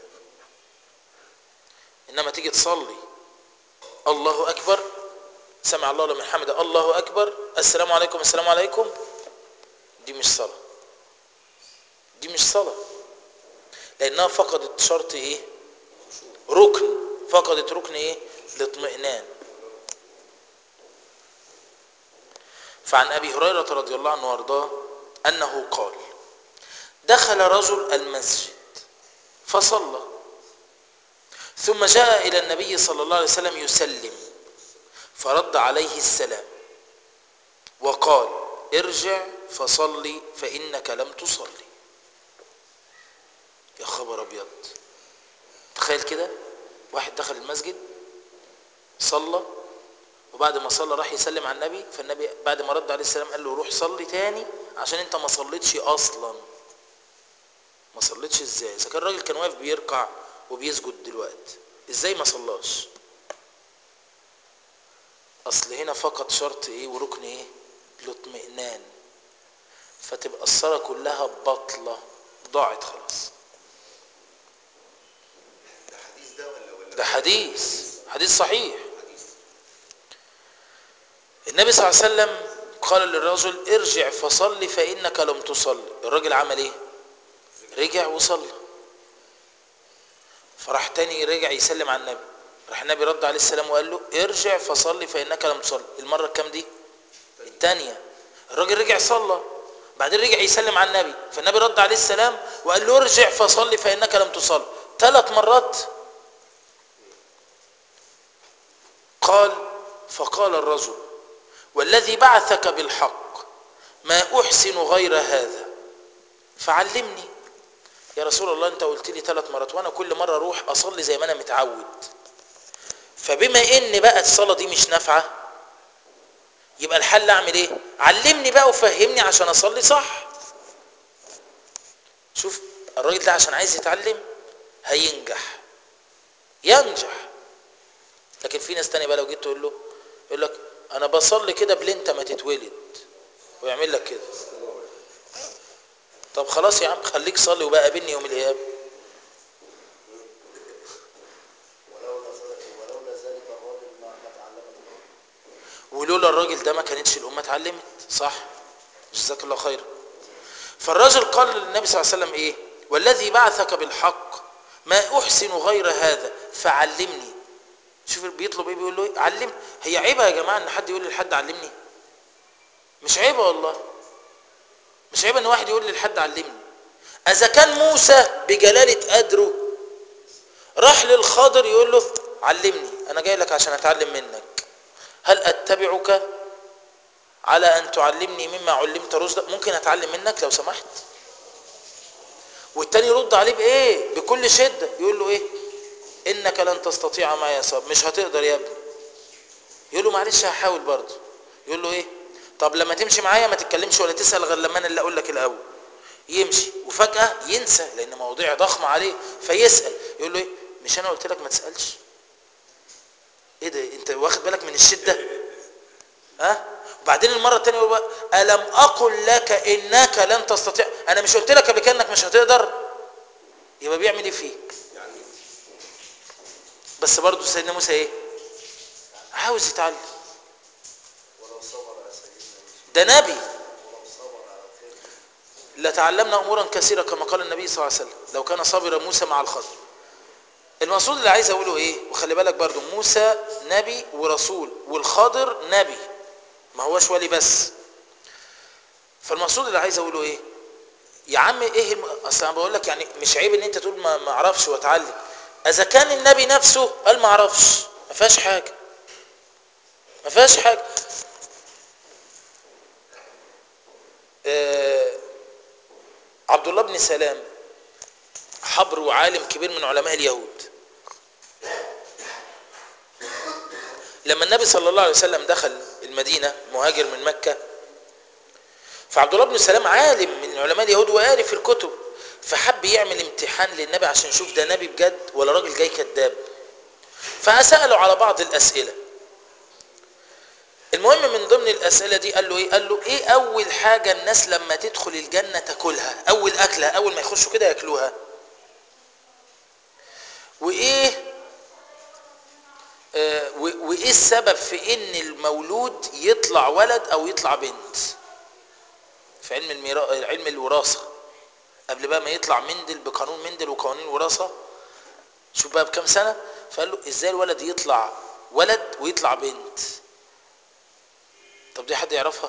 إنما تيجي تصلي الله أكبر سمع الله لمن حمده الله أكبر السلام عليكم السلام عليكم دي مش صلاة دي مش صلاة لأنها فقدت شرط إيه ركن فقدت ركن إيه الاطمئنان فعن أبي هريرة رضي الله عنه وارضاه أنه قال دخل رجل المسجد فصلى ثم جاء إلى النبي صلى الله عليه وسلم يسلم فرد عليه السلام وقال ارجع فصلي فإنك لم تصلي يا خبر أبيض تخيل كده واحد دخل المسجد صلى وبعد ما صلى راح يسلم على النبي فالنبي بعد ما رد عليه السلام قال له روح صلي تاني عشان انت ما صليتش اصلا ما صليتش ازاي اذا كان الراجل كان واقف بيركع وبيسجد دلوقتي ازاي ما صلاش اصل هنا فقط شرط ايه وركن ايه الاطمئنان فتبقى الصلاة كلها بطلة ضاعت خلاص ده حديث ده ولا ولا ده حديث حديث صحيح حديث النبي صلى الله عليه وسلم قال للرجل ارجع فصل فإنك لم تصل الراجل عمل ايه رجع وصلى فراح تاني رجع يسلم على النبي راح النبي رد عليه السلام وقال له ارجع فصلي فإنك لم تصل المرة الكام دي الثانية الراجل رجع صلى بعدين رجع يسلم على النبي فالنبي رد عليه السلام وقال له ارجع فصلي فإنك لم تصل ثلاث مرات قال فقال الرجل والذي بعثك بالحق ما أحسن غير هذا فعلمني يا رسول الله انت قلت لي ثلاث مرات وانا كل مرة اروح اصلي زي ما انا متعود فبما ان بقى الصلاة دي مش نافعة يبقى الحل اعمل ايه علمني بقى وفهمني عشان اصلي صح شوف الراجل ده عشان عايز يتعلم هينجح ينجح لكن في ناس تانية بقى لو جيت تقول له يقول لك انا بصلي كده بلين ما تتولد ويعمل لك كده طب خلاص يا عم خليك صلي وبقى قابلني يوم القيامه ولولا ذلك ولولا ذلك الرجل ما ما تعلمت الأمة. ولولا الراجل ده ما كانتش الامه اتعلمت صح جزاك الله خير فالراجل قال للنبي صلى الله عليه وسلم ايه والذي بعثك بالحق ما احسن غير هذا فعلمني شوف بيطلب ايه بيقول له ايه علم هي عيبه يا جماعه ان حد يقول لحد علمني مش عيبه والله مش عيب ان واحد يقول لحد علمني اذا كان موسى بجلاله قدره راح للخضر يقول له علمني انا جاي لك عشان اتعلم منك هل اتبعك على ان تعلمني مما علمت رشدا ممكن اتعلم منك لو سمحت والتاني يرد عليه بايه بكل شده يقول له ايه انك لن تستطيع معي صبر مش هتقدر يا ابني يقول له معلش هحاول برضه يقول له ايه طب لما تمشي معايا ما تتكلمش ولا تسال غير لما انا اللي اقول لك الاول يمشي وفجاه ينسى لان مواضيع ضخمه عليه فيسال يقول له ايه مش انا قلت لك ما تسالش ايه ده انت واخد بالك من الشده ها وبعدين المره الثانيه يقول بقى الم اقل لك انك لن تستطيع انا مش قلت لك قبل كده انك مش هتقدر يبقى بيعمل ايه فيك يعني بس برضه سيدنا موسى ايه عاوز يتعلم ولو صبر يا سيدنا ده يوسف نبي ولو صبر على الخير لتعلمنا امورا كثيره كما قال النبي صلى الله عليه وسلم لو كان صابر موسى مع الخضر المقصود اللي عايز اقوله ايه وخلي بالك برضو موسى نبي ورسول والخضر نبي ما هوش ولي بس فالمقصود اللي عايز اقوله ايه يا عم ايه الم... اصل انا بقول لك يعني مش عيب ان انت تقول ما ما اعرفش واتعلم اذا كان النبي نفسه قال ما اعرفش ما فيهاش حاجه ما فيهاش حاجه آه عبد الله بن سلام حبر وعالم كبير من علماء اليهود لما النبي صلى الله عليه وسلم دخل المدينة مهاجر من مكة فعبد الله بن سلام عالم من علماء اليهود وقاري في الكتب فحب يعمل امتحان للنبي عشان يشوف ده نبي بجد ولا راجل جاي كذاب فسأله على بعض الأسئلة المهم من ضمن الأسئلة دي قال له إيه؟ قال له إيه أول حاجة الناس لما تدخل الجنة تاكلها؟ أول أكلة أول ما يخشوا كده ياكلوها. وإيه آه و- وإيه السبب في إن المولود يطلع ولد أو يطلع بنت؟ في علم الميرا... علم الوراثة قبل بقى ما يطلع مندل بقانون مندل وقوانين الوراثة شوف بقى بكام سنة فقال له إزاي الولد يطلع ولد ويطلع بنت؟ طب دي حد يعرفها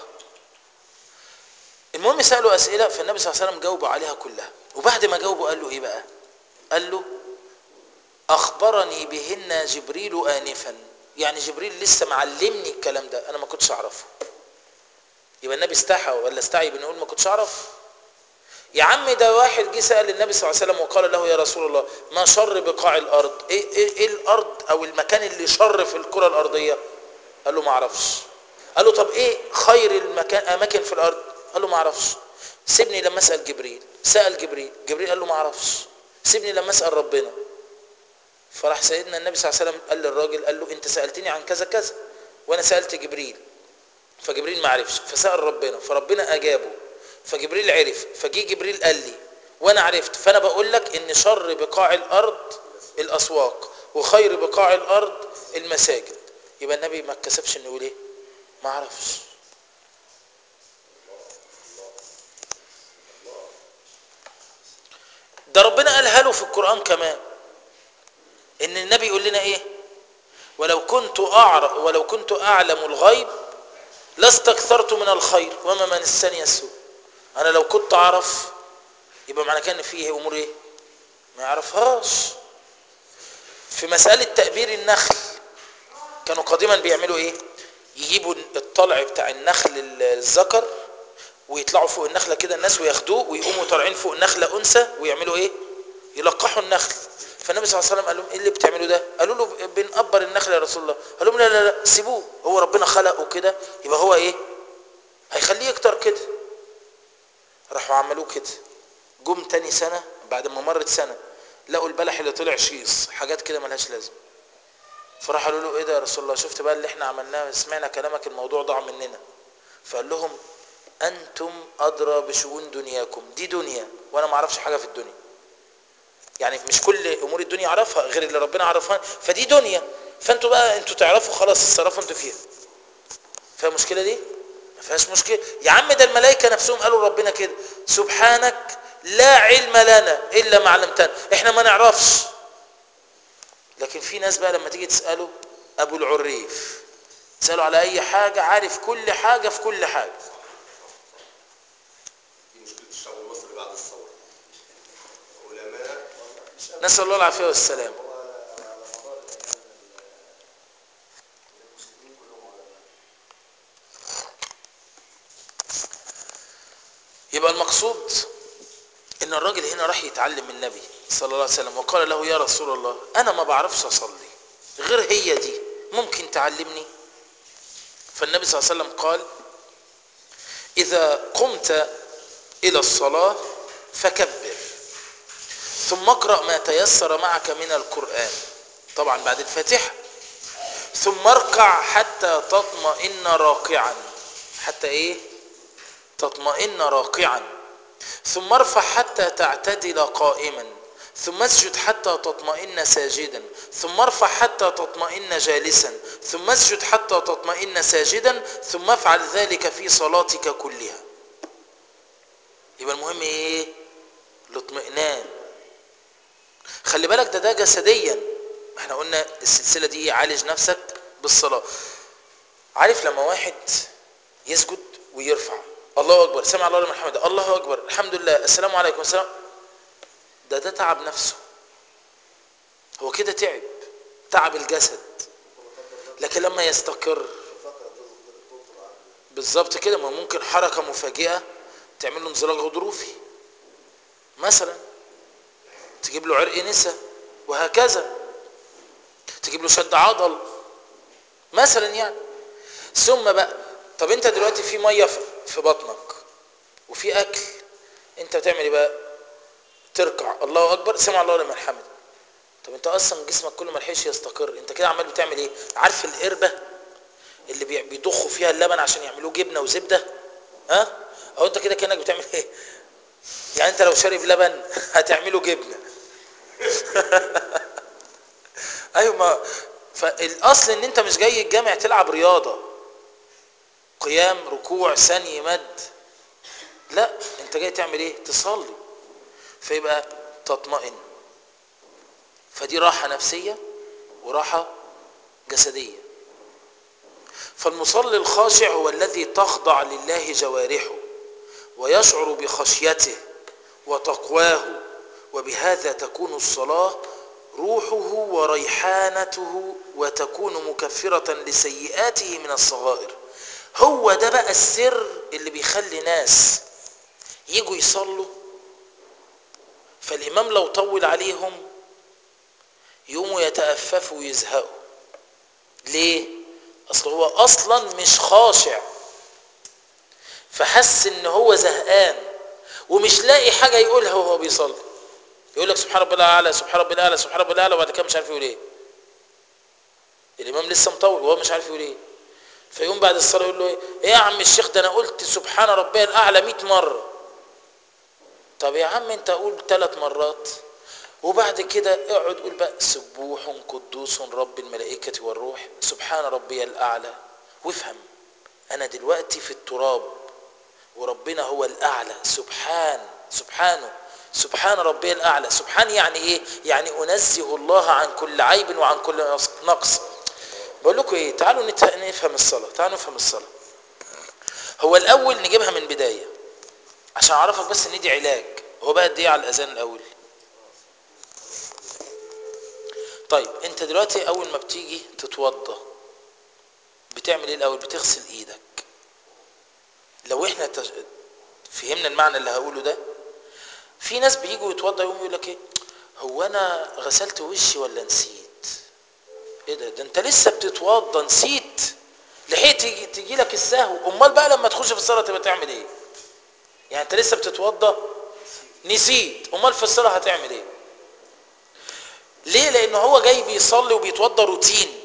المهم سألوا أسئلة فالنبي صلى الله عليه وسلم جاوبوا عليها كلها وبعد ما جاوبوا قال له إيه بقى قال له أخبرني بهن جبريل آنفا يعني جبريل لسه معلمني الكلام ده أنا ما كنتش أعرفه يبقى النبي استحى ولا استعي بنقول ما كنتش أعرف يا عم ده واحد جه سأل النبي صلى الله عليه وسلم وقال له يا رسول الله ما شر بقاع الأرض إيه, إيه, إيه الأرض أو المكان اللي شر في الكرة الأرضية قال له ما أعرفش قال له طب ايه خير المكان اماكن في الارض قال له ما اعرفش سيبني لما اسال جبريل سال جبريل جبريل قال له ما اعرفش سيبني لما اسال ربنا فراح سيدنا النبي صلى الله عليه وسلم قال للراجل قال له انت سالتني عن كذا كذا وانا سالت جبريل فجبريل ما عرفش فسال ربنا فربنا اجابه فجبريل عرف فجي جبريل قال لي وانا عرفت فانا بقول لك ان شر بقاع الارض الاسواق وخير بقاع الارض المساجد يبقى النبي ما اتكسفش انه يقول ايه ما اعرفش ده ربنا قالها له في القرآن كمان ان النبي يقول لنا ايه ولو كنت أعرف ولو كنت أعلم الغيب لاستكثرت من الخير وما من السني السوء أنا لو كنت أعرف يبقى معنى كان فيه أمور إيه ما يعرفهاش في مسألة تأبير النخل كانوا قديما بيعملوا إيه يجيبوا الطلع بتاع النخل الذكر ويطلعوا فوق النخلة كده الناس وياخدوه ويقوموا طالعين فوق النخلة أنثى ويعملوا إيه يلقحوا النخل فالنبي صلى الله عليه وسلم قال لهم ايه اللي بتعملوا ده قالوا له بنقبر النخل يا رسول الله قال لهم لا لا لا سيبوه هو ربنا خلقه كده يبقى هو ايه هيخليه يكتر كده راحوا عملوه كده جم تاني سنة بعد ما مرت سنة لقوا البلح اللي طلع شيص حاجات كده ملهاش لازمه فراح قالوا له ايه ده يا رسول الله شفت بقى اللي احنا عملناه سمعنا كلامك الموضوع ضاع مننا فقال لهم انتم ادرى بشؤون دنياكم دي دنيا وانا ما اعرفش حاجه في الدنيا يعني مش كل امور الدنيا اعرفها غير اللي ربنا عرفها فدي دنيا فانتوا بقى انتوا تعرفوا خلاص اتصرفوا انتوا فيها فيها المشكله دي ما فيهاش مشكله يا عم ده الملائكه نفسهم قالوا ربنا كده سبحانك لا علم لنا الا ما علمتنا احنا ما نعرفش لكن في ناس بقى لما تيجي تساله ابو العريف تساله على اي حاجه عارف كل حاجه في كل حاجه دي مشكله الشعب المصري بعد الثوره علماء نسال الله العافيه والسلام هو على على مدار الايام ال- المسلمين كلهم علماء يبقى المقصود ان الراجل هنا راح يتعلم من النبي صلى الله عليه وسلم وقال له يا رسول الله انا ما بعرفش اصلي غير هي دي ممكن تعلمني فالنبي صلى الله عليه وسلم قال اذا قمت الى الصلاه فكبر ثم اقرا ما تيسر معك من القران طبعا بعد الفاتحه ثم اركع حتى تطمئن راكعا حتى ايه تطمئن راكعا ثم ارفع حتى تعتدل قائما ثم اسجد حتى تطمئن ساجدا ثم ارفع حتى تطمئن جالسا ثم اسجد حتى تطمئن ساجدا ثم افعل ذلك في صلاتك كلها يبقى المهم ايه الاطمئنان خلي بالك ده ده جسديا احنا قلنا السلسله دي عالج نفسك بالصلاه عارف لما واحد يسجد ويرفع الله اكبر سمع الله لمن حمده الله اكبر الحمد لله السلام عليكم السلام ده ده تعب نفسه هو كده تعب تعب الجسد لكن لما يستقر فتره تطول تطول عنه بالظبط كده ما ممكن حركه مفاجئه تعمل له انزلاق غضروفي مثلا تجيب له عرق نسا وهكذا تجيب له شد عضل مثلا يعني ثم بقى طب انت دلوقتي في ميه في- في بطنك وفي اكل انت بتعمل ايه بقى تركع الله اكبر سمع الله لمن حمد طب انت اصلا جسمك كله ما لحقش يستقر انت كده عمال بتعمل ايه عارف القربه اللي بي- بيضخوا فيها اللبن عشان يعملوه جبنه وزبده ها او انت كده كانك بتعمل ايه يعني انت لو شارب لبن هتعمله جبنه ايوه ما فالاصل ان انت مش جاي الجامع تلعب رياضه قيام ركوع ثاني مد لا انت جاي تعمل ايه تصلي فيبقى تطمئن فدي راحه نفسيه وراحه جسديه فالمصلي الخاشع هو الذي تخضع لله جوارحه ويشعر بخشيته وتقواه وبهذا تكون الصلاة روحه وريحانته وتكون مكفرة لسيئاته من الصغائر هو ده بقى السر اللي بيخلي ناس يجوا يصلوا فالإمام لو طول عليهم يقوموا يتأففوا ويزهقوا ليه؟ أصل هو أصلا مش خاشع فحس إن هو زهقان ومش لاقي حاجة يقولها وهو بيصلي يقول لك سبحان ربي الاعلى سبحان ربي الاعلى سبحان ربي الاعلى وبعد كده مش عارف يقول ايه الامام لسه مطول وهو مش عارف يقول ايه فيقوم بعد الصلاه يقول له ايه ايه يا عم الشيخ ده انا قلت سبحان ربي الاعلى 100 مره طب يا عم انت قول ثلاث مرات وبعد كده اقعد قول بقى سبوح قدوس رب الملائكة والروح سبحان ربي الأعلى وافهم أنا دلوقتي في التراب وربنا هو الأعلى سبحان سبحانه سبحان ربي الأعلى سبحان يعني إيه يعني أنزه الله عن كل عيب وعن كل نقص بقول لكم إيه تعالوا نت- نفهم الصلاة تعالوا نفهم الصلاة هو الأول نجيبها من بداية عشان أعرفك بس إن دي علاج هو بقى قد إيه على الأذان الأول طيب انت دلوقتي اول ما بتيجي تتوضى بتعمل ايه الاول بتغسل ايدك لو احنا تج... فهمنا المعنى اللي هقوله ده في ناس بيجوا يتوضى يقوم يقول لك ايه هو انا غسلت وشي ولا نسيت ايه ده ده انت لسه بتتوضى نسيت لحقت تيجي, تيجي لك السهو امال بقى لما تخش في الصلاه تبقى تعمل ايه يعني انت لسه بتتوضى نسيت امال في الصلاه هتعمل ايه ليه لانه هو جاي بيصلي وبيتوضى روتين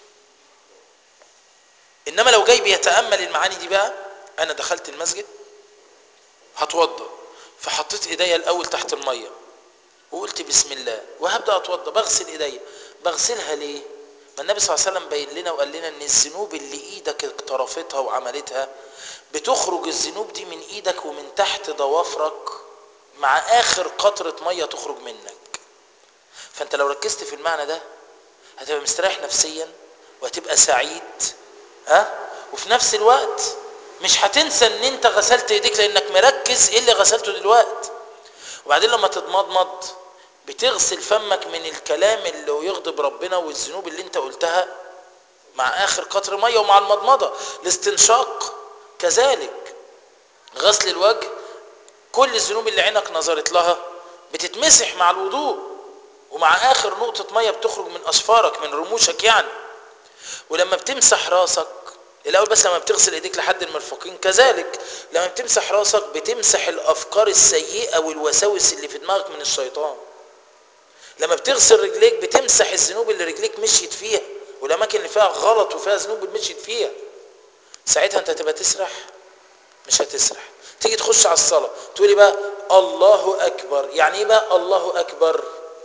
انما لو جاي بيتامل المعاني دي بقى انا دخلت المسجد هتوضى فحطيت ايديا الاول تحت الميه وقلت بسم الله وهبدا اتوضى بغسل ايديا بغسلها ليه ما النبي صلى الله عليه وسلم بين لنا وقال لنا ان الذنوب اللي ايدك اقترفتها وعملتها بتخرج الذنوب دي من ايدك ومن تحت ضوافرك مع اخر قطره ميه تخرج منك فانت لو ركزت في المعنى ده هتبقى مستريح نفسيا وهتبقى سعيد ها وفي نفس الوقت مش هتنسى ان انت غسلت ايديك لانك مركز ايه اللي غسلته دلوقتي وبعدين لما تتمضمض بتغسل فمك من الكلام اللي يغضب ربنا والذنوب اللي انت قلتها مع اخر قطر ميه ومع المضمضه الاستنشاق كذلك غسل الوجه كل الذنوب اللي عينك نظرت لها بتتمسح مع الوضوء ومع اخر نقطة مية بتخرج من اصفارك من رموشك يعني ولما بتمسح راسك الاول بس لما بتغسل ايديك لحد المرفقين كذلك لما بتمسح راسك بتمسح الافكار السيئة والوساوس اللي في دماغك من الشيطان لما بتغسل رجليك بتمسح الذنوب اللي رجليك مشيت فيها والاماكن اللي فيها غلط وفيها ذنوب مشيت فيها ساعتها انت هتبقى تسرح مش هتسرح تيجي تخش على الصلاة تقولي بقى الله اكبر يعني ايه بقى الله اكبر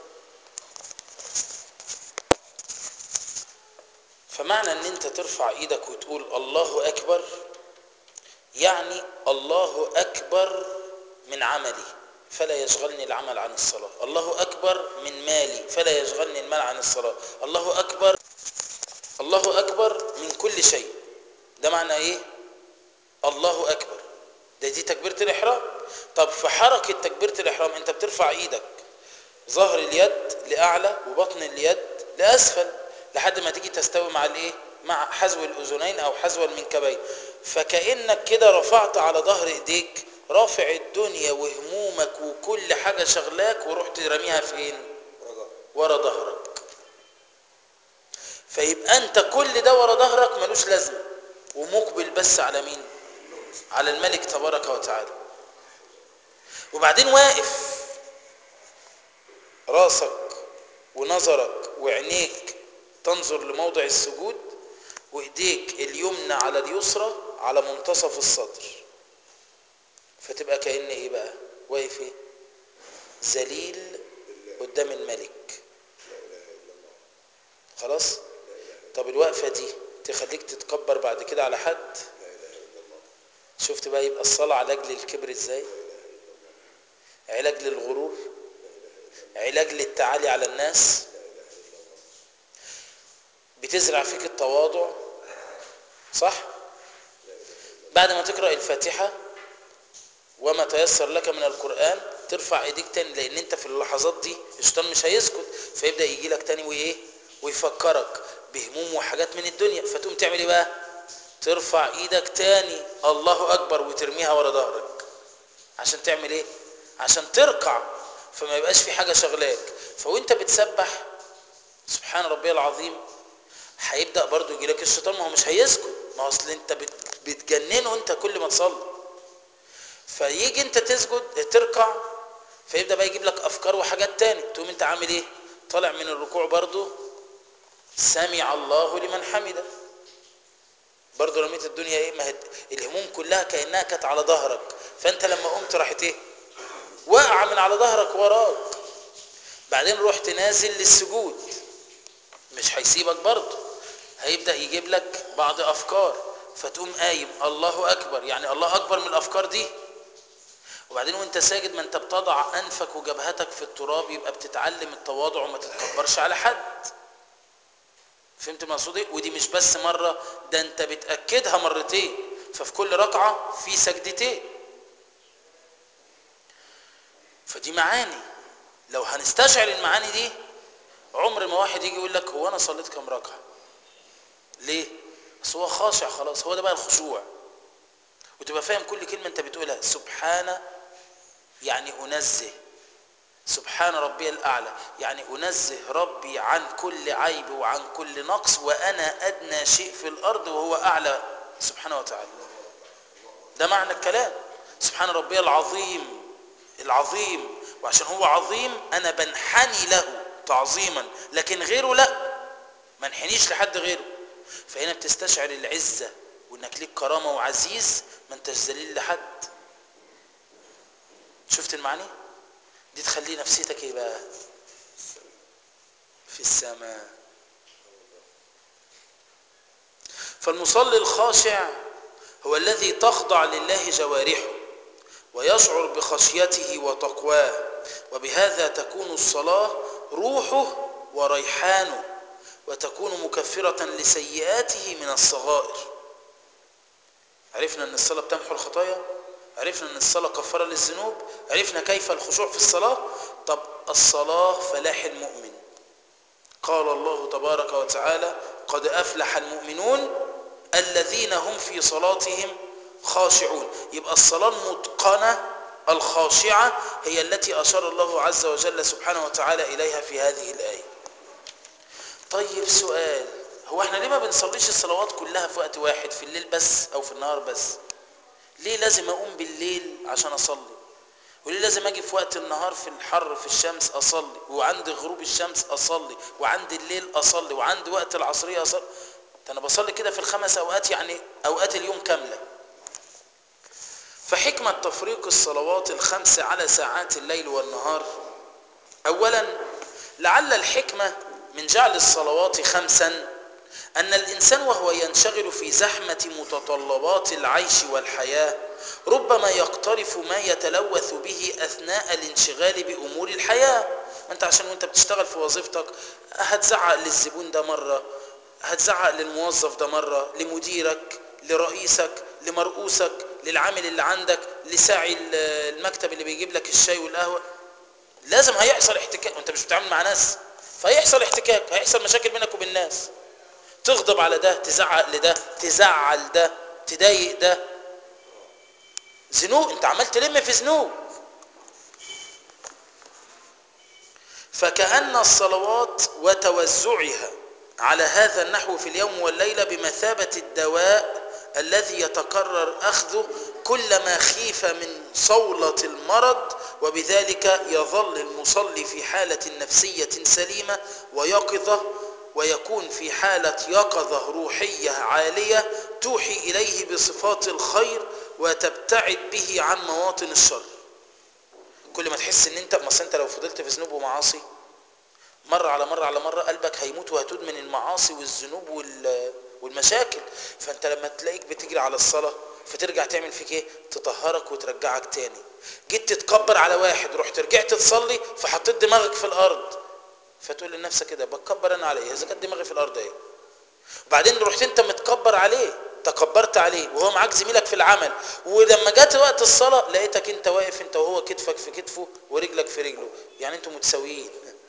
فمعنى ان انت ترفع ايدك وتقول الله اكبر يعني الله اكبر من عملي فلا يشغلني العمل عن الصلاة الله اكبر من مالي فلا يشغلني المال عن الصلاة الله اكبر الله اكبر من كل شيء ده معنى ايه الله اكبر ده دي تكبيرة الاحرام طب في حركة تكبيرة الاحرام انت بترفع ايدك ظهر اليد لاعلى وبطن اليد لاسفل لحد ما تيجي تستوي مع الايه مع حذو الاذنين او حذو المنكبين فكانك كده رفعت على ظهر ايديك رافع الدنيا وهمومك وكل حاجه شغلاك ورحت راميها فين ورا ظهرك فيبقى انت كل ده ورا ظهرك ملوش لازمه ومقبل بس على مين على الملك تبارك وتعالى وبعدين واقف راسك ونظرك وعينيك تنظر لموضع السجود وايديك اليمنى على اليسرى على منتصف الصدر فتبقى كأن ايه بقى واقف ايه ذليل قدام الملك خلاص طب الوقفة دي تخليك تتكبر بعد كده على حد شفت بقى يبقى الصلاة علاج للكبر ازاي علاج للغرور علاج للتعالي على الناس بتزرع فيك التواضع صح بعد ما تقرأ الفاتحة وما تيسر لك من القرآن ترفع ايديك تاني لان انت في اللحظات دي الشيطان مش هيسكت فيبدأ يجي لك تاني وايه ويفكرك بهموم وحاجات من الدنيا فتقوم تعمل ايه بقى ترفع ايدك تاني الله اكبر وترميها ورا ظهرك عشان تعمل ايه عشان تركع فما يبقاش في حاجة شغلاك فوانت بتسبح سبحان ربي العظيم هيبدا برضو يجي لك الشيطان ما هو مش هيسكت ما هو اصل انت بت- بتجننه انت كل ما تصلي فيجي انت تسجد تركع فيبدا بقى يجيب لك افكار وحاجات تاني تقوم انت عامل ايه طالع من الركوع برضو سمع الله لمن حمده برضو رميت الدنيا ايه ما هي الهموم كلها كانها كانت على ظهرك فانت لما قمت راحت ايه وقع من على ظهرك وراك بعدين رحت نازل للسجود مش هيسيبك برضه هيبدأ يجيب لك بعض أفكار فتقوم قايم الله أكبر يعني الله أكبر من الأفكار دي وبعدين وانت ساجد ما انت بتضع أنفك وجبهتك في التراب يبقى بتتعلم التواضع وما تتكبرش على حد فهمت مقصود ايه ودي مش بس مرة ده انت بتأكدها مرتين ففي كل ركعة في سجدتين فدي معاني لو هنستشعر المعاني دي عمر ما واحد يجي يقول لك هو انا صليت كام ركعه ليه بس هو خاشع خلاص هو ده بقى الخشوع وتبقى فاهم كل كلمه انت بتقولها سبحان يعني انزه سبحان ربي الاعلى يعني انزه ربي عن كل عيب وعن كل نقص وانا ادنى شيء في الارض وهو اعلى سبحانه وتعالى ده معنى الكلام سبحان ربي العظيم العظيم وعشان هو عظيم انا بنحني له تعظيما لكن غيره لا ما انحنيش لحد غيره فهنا بتستشعر العزة وانك ليك كرامة وعزيز ما انتش ذليل لحد شفت المعاني دي تخلي نفسيتك ايه بقى في السماء فالمصلي الخاشع هو الذي تخضع لله جوارحه ويشعر بخشيته وتقواه وبهذا تكون الصلاة روحه وريحانه وتكون مكفرة لسيئاته من الصغائر عرفنا أن الصلاة بتمحو الخطايا عرفنا أن الصلاة كفارة للذنوب عرفنا كيف الخشوع في الصلاة طب الصلاة فلاح المؤمن قال الله تبارك وتعالى قد أفلح المؤمنون الذين هم في صلاتهم خاشعون يبقى الصلاة المتقنة الخاشعة هي التي أشار الله عز وجل سبحانه وتعالى إليها في هذه الآية طيب سؤال هو احنا ليه ما بنصليش الصلوات كلها في وقت واحد في الليل بس أو في النهار بس ليه لازم أقوم بالليل عشان أصلي وليه لازم أجي في وقت النهار في الحر في الشمس أصلي وعند غروب الشمس أصلي وعند الليل أصلي وعند وقت العصرية أصلي ده أنا بصلي كده في الخمس أوقات يعني أوقات اليوم كاملة فحكمة تفريق الصلوات الخمس على ساعات الليل والنهار أولا لعل الحكمة من جعل الصلوات خمسا أن الإنسان وهو ينشغل في زحمة متطلبات العيش والحياة ربما يقترف ما يتلوث به أثناء الانشغال بأمور الحياة ما أنت عشان وأنت بتشتغل في وظيفتك هتزعق للزبون ده مرة هتزعق للموظف ده مرة لمديرك لرئيسك لمرؤوسك للعامل اللي عندك لساعي المكتب اللي بيجيب لك الشاي والقهوة لازم هيحصل احتكاك وانت مش بتتعامل مع ناس فهيحصل احتكاك هيحصل مشاكل بينك وبين الناس تغضب على ده تزعق لده تزعل ده تضايق ده ذنوب انت عمال تلم في ذنوب فكأن الصلوات وتوزعها على هذا النحو في اليوم والليلة بمثابة الدواء الذي يتكرر أخذه كلما خيف من صولة المرض وبذلك يظل المصلي في حالة نفسية سليمة ويقظة ويكون في حالة يقظة روحية عالية توحي إليه بصفات الخير وتبتعد به عن مواطن الشر كل ما تحس ان انت مثلا انت لو فضلت في ذنوب ومعاصي مرة على مرة على مرة قلبك هيموت وهتود من المعاصي والذنوب وال والمشاكل فانت لما تلاقيك بتجري على الصلاة فترجع تعمل فيك ايه تطهرك وترجعك تاني جيت تتكبر على واحد رحت رجعت تصلي فحطيت دماغك في الارض فتقول لنفسك كده بتكبر انا على ايه اذا كانت دماغي في الارض ايه وبعدين رحت انت متكبر عليه تكبرت عليه وهو معاك زميلك في العمل ولما جت وقت الصلاة لقيتك انت واقف انت وهو كتفك في كتفه ورجلك في رجله يعني انتوا متساويين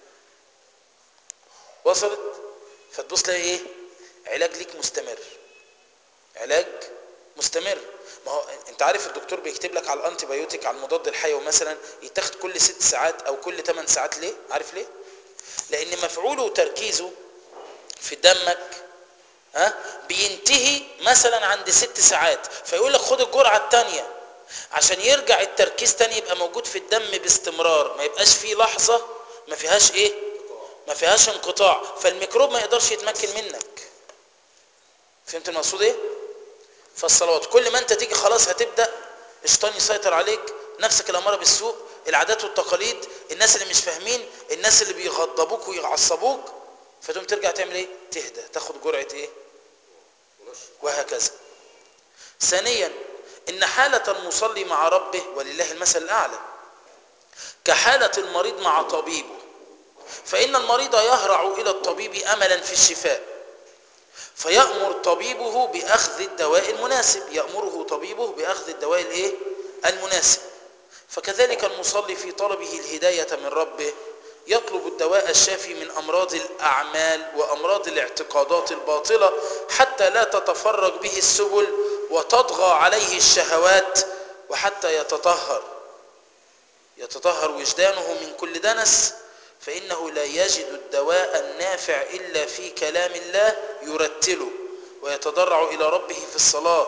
وصلت فتبص تلاقي ايه علاج ليك مستمر علاج مستمر ما هو انت عارف الدكتور بيكتب لك على الانتي بايوتيك على المضاد الحيوي مثلا يتاخد كل ست ساعات او كل 8 ساعات ليه عارف ليه لان مفعوله وتركيزه في دمك ها بينتهي مثلا عند ست ساعات فيقول لك خد الجرعه الثانيه عشان يرجع التركيز تاني يبقى موجود في الدم باستمرار ما يبقاش فيه لحظة ما فيهاش ايه ما فيهاش انقطاع فالميكروب ما يقدرش يتمكن منك فهمت المقصود ايه فالصلوات كل ما انت تيجي خلاص هتبدأ الشيطان يسيطر عليك نفسك الأمارة بالسوء العادات والتقاليد الناس اللي مش فاهمين الناس اللي بيغضبوك ويعصبوك فتقوم ترجع تعمل ايه تهدى تاخد جرعة ايه وهكذا ثانيا ان حالة المصلي مع ربه ولله المثل الاعلى كحالة المريض مع طبيبه فان المريض يهرع الى الطبيب املا في الشفاء فيأمر طبيبه بأخذ الدواء المناسب يأمره طبيبه بأخذ الدواء الايه المناسب فكذلك المصلي في طلبه الهداية من ربه يطلب الدواء الشافي من أمراض الأعمال وأمراض الاعتقادات الباطلة حتى لا تتفرج به السبل وتطغى عليه الشهوات وحتى يتطهر يتطهر وجدانه من كل دنس فإنه لا يجد الدواء النافع إلا في كلام الله يرتله ويتضرع إلى ربه في الصلاة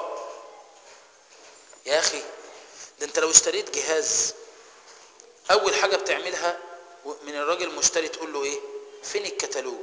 يا أخي ده أنت لو اشتريت جهاز أول حاجة بتعملها من الراجل المشتري تقول له إيه فين الكتالوج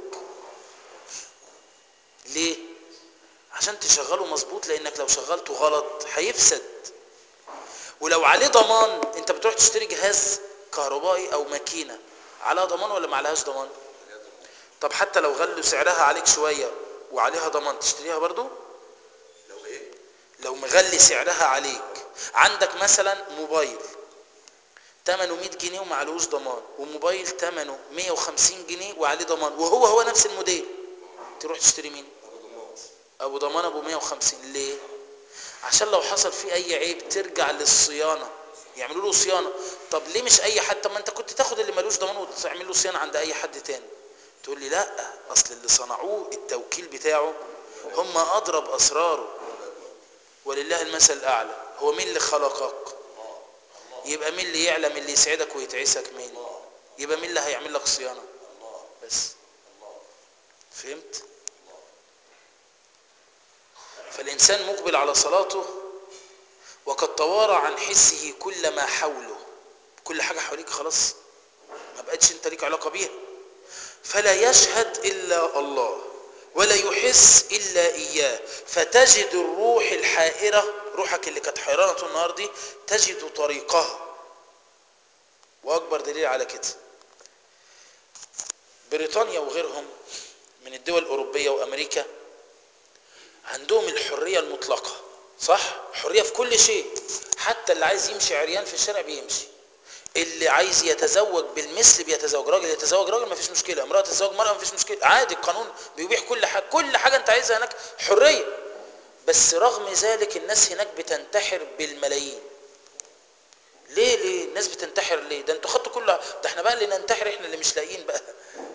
ليه عشان تشغله مظبوط لأنك لو شغلته غلط هيفسد ولو عليه ضمان انت بتروح تشتري جهاز كهربائي او ماكينه عليها ضمان ولا ما عليهاش ضمان طب حتى لو غلوا سعرها عليك شويه وعليها ضمان تشتريها برضو لو ايه لو مغلي سعرها عليك عندك مثلا موبايل ثمنه 100 جنيه وما عليهوش ضمان وموبايل ثمنه 150 جنيه وعليه ضمان وهو هو نفس الموديل تروح تشتري مين ابو ضمانات ابو ضمان ابو 150 ليه عشان لو حصل فيه اي عيب ترجع للصيانه يعملوا له صيانه طب ليه مش اي حد طب ما انت كنت تاخد اللي ملوش ضمان وتعمل له صيانه عند اي حد تاني تقول لي لا اصل اللي صنعوه التوكيل بتاعه هم ادرى باسراره ولله المثل الاعلى هو مين اللي خلقك يبقى مين اللي يعلم اللي يسعدك ويتعسك مين يبقى مين اللي هيعمل لك صيانه بس فهمت فالإنسان مقبل على صلاته وقد توارى عن حسه كل ما حوله كل حاجة حواليك خلاص ما بقتش انت ليك علاقة بيها فلا يشهد إلا الله ولا يحس إلا إياه فتجد الروح الحائرة روحك اللي كانت حيرانة طول النهار دي تجد طريقها وأكبر دليل على كده بريطانيا وغيرهم من الدول الأوروبية وأمريكا عندهم الحرية المطلقة صح؟ حرية في كل شيء حتى اللي عايز يمشي عريان في الشارع بيمشي اللي عايز يتزوج بالمثل بيتزوج راجل يتزوج راجل مفيش مشكلة امرأة تتزوج مرأة مفيش مشكلة عادي القانون بيبيح كل حاجة كل حاجة انت عايزها هناك حرية بس رغم ذلك الناس هناك بتنتحر بالملايين ليه ليه الناس بتنتحر ليه ده انتوا خدتوا كل ده احنا بقى اللي ننتحر احنا اللي مش لاقيين بقى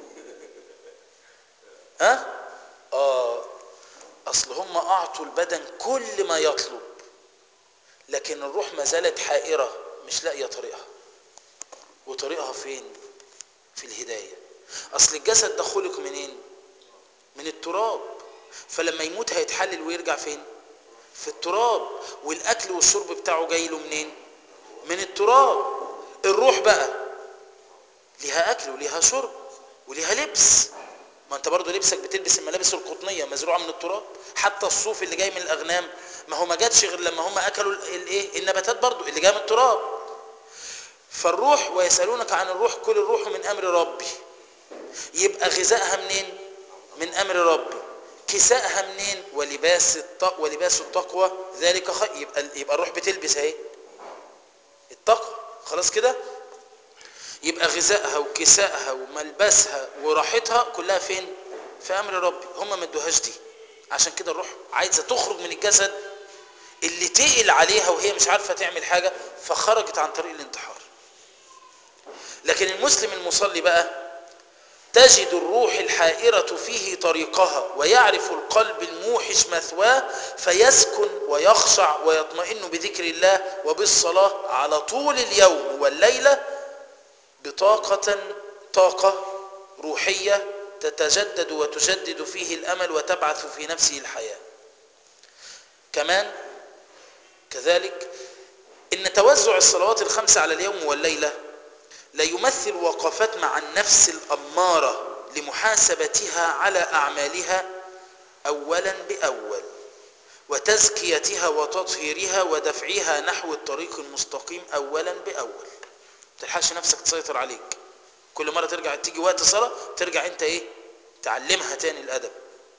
ها اه اصل هم اعطوا البدن كل ما يطلب لكن الروح ما زالت حائرة مش لاقية طريقها وطريقها فين في الهداية اصل الجسد ده خلق منين من التراب فلما يموت هيتحلل ويرجع فين في التراب والاكل والشرب بتاعه جاي له منين من التراب الروح بقى ليها اكل وليها شرب وليها لبس ما انت برضو لبسك بتلبس الملابس القطنيه مزروعه من التراب حتى الصوف اللي جاي من الاغنام ما هو ما جاتش غير لما هم اكلوا الايه النباتات برضو اللي جايه من التراب فالروح ويسالونك عن الروح كل الروح من امر ربي يبقى غذائها منين من امر ربي كسائها منين ولباس التقوى ولباس التقوى ذلك خير يبقى يبقى الروح بتلبس اهي التقوى خلاص كده يبقى غذائها وكسائها وملبسها وراحتها كلها فين في امر ربي هم ما ادوهاش دي عشان كده الروح عايزه تخرج من الجسد اللي تقل عليها وهي مش عارفه تعمل حاجه فخرجت عن طريق الانتحار لكن المسلم المصلي بقى تجد الروح الحائرة فيه طريقها ويعرف القلب الموحش مثواه فيسكن ويخشع ويطمئن بذكر الله وبالصلاة على طول اليوم والليلة بطاقة طاقة روحية تتجدد وتجدد فيه الأمل وتبعث في نفسه الحياة كمان كذلك ان توزع الصلوات الخمس على اليوم والليله لا يمثل وقفات مع النفس الاماره لمحاسبتها على اعمالها اولا باول وتزكيتها وتطهيرها ودفعها نحو الطريق المستقيم اولا باول تلحقش نفسك تسيطر عليك كل مره ترجع تيجي وقت صلاه ترجع انت ايه تعلمها تاني الادب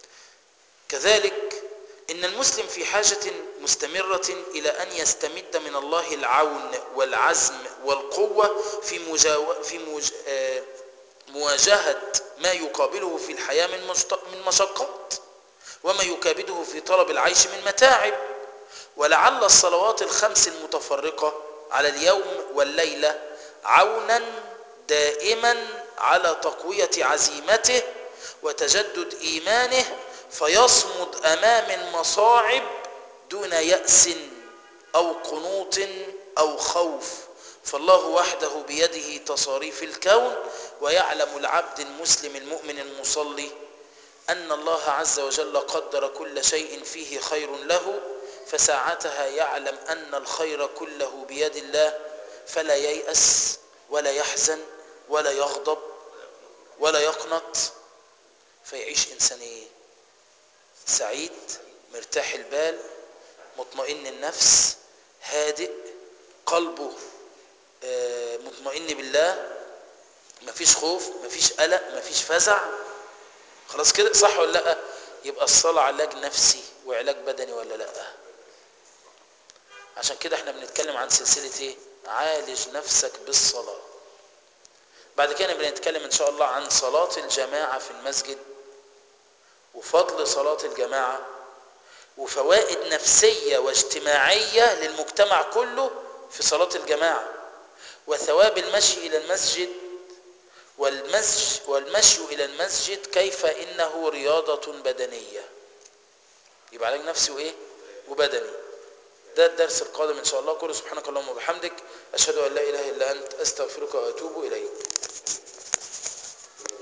كذلك ان المسلم في حاجه مستمره الى ان يستمد من الله العون والعزم والقوه في مجاو... في مج... آه... مواجهه ما يقابله في الحياه من مشت... من مشقات وما يكابده في طلب العيش من متاعب ولعل الصلوات الخمس المتفرقه على اليوم والليله عونا دائما على تقويه عزيمته وتجدد ايمانه فيصمد امام المصاعب دون ياس او قنوط او خوف فالله وحده بيده تصاريف الكون ويعلم العبد المسلم المؤمن المصلي ان الله عز وجل قدر كل شيء فيه خير له فساعتها يعلم ان الخير كله بيد الله فلا ييأس ولا يحزن ولا يغضب ولا يقنط فيعيش انسان ايه سعيد مرتاح البال مطمئن النفس هادئ قلبه آه، مطمئن بالله مفيش خوف مفيش قلق مفيش فزع خلاص كده صح ولا لا يبقى الصلاة علاج نفسي وعلاج بدني ولا لا عشان كده احنا بنتكلم عن سلسلة ايه عالج نفسك بالصلاة بعد كده بنتكلم ان شاء الله عن صلاة الجماعة في المسجد وفضل صلاة الجماعة وفوائد نفسية واجتماعية للمجتمع كله في صلاة الجماعة وثواب المشي إلى المسجد والمسج والمشي إلى المسجد كيف إنه رياضة بدنية يبقى علاج نفسي وإيه وبدني ده الدرس القادم إن شاء الله كله سبحانك اللهم وبحمدك أشهد أن لا إله إلا أنت أستغفرك وأتوب إليك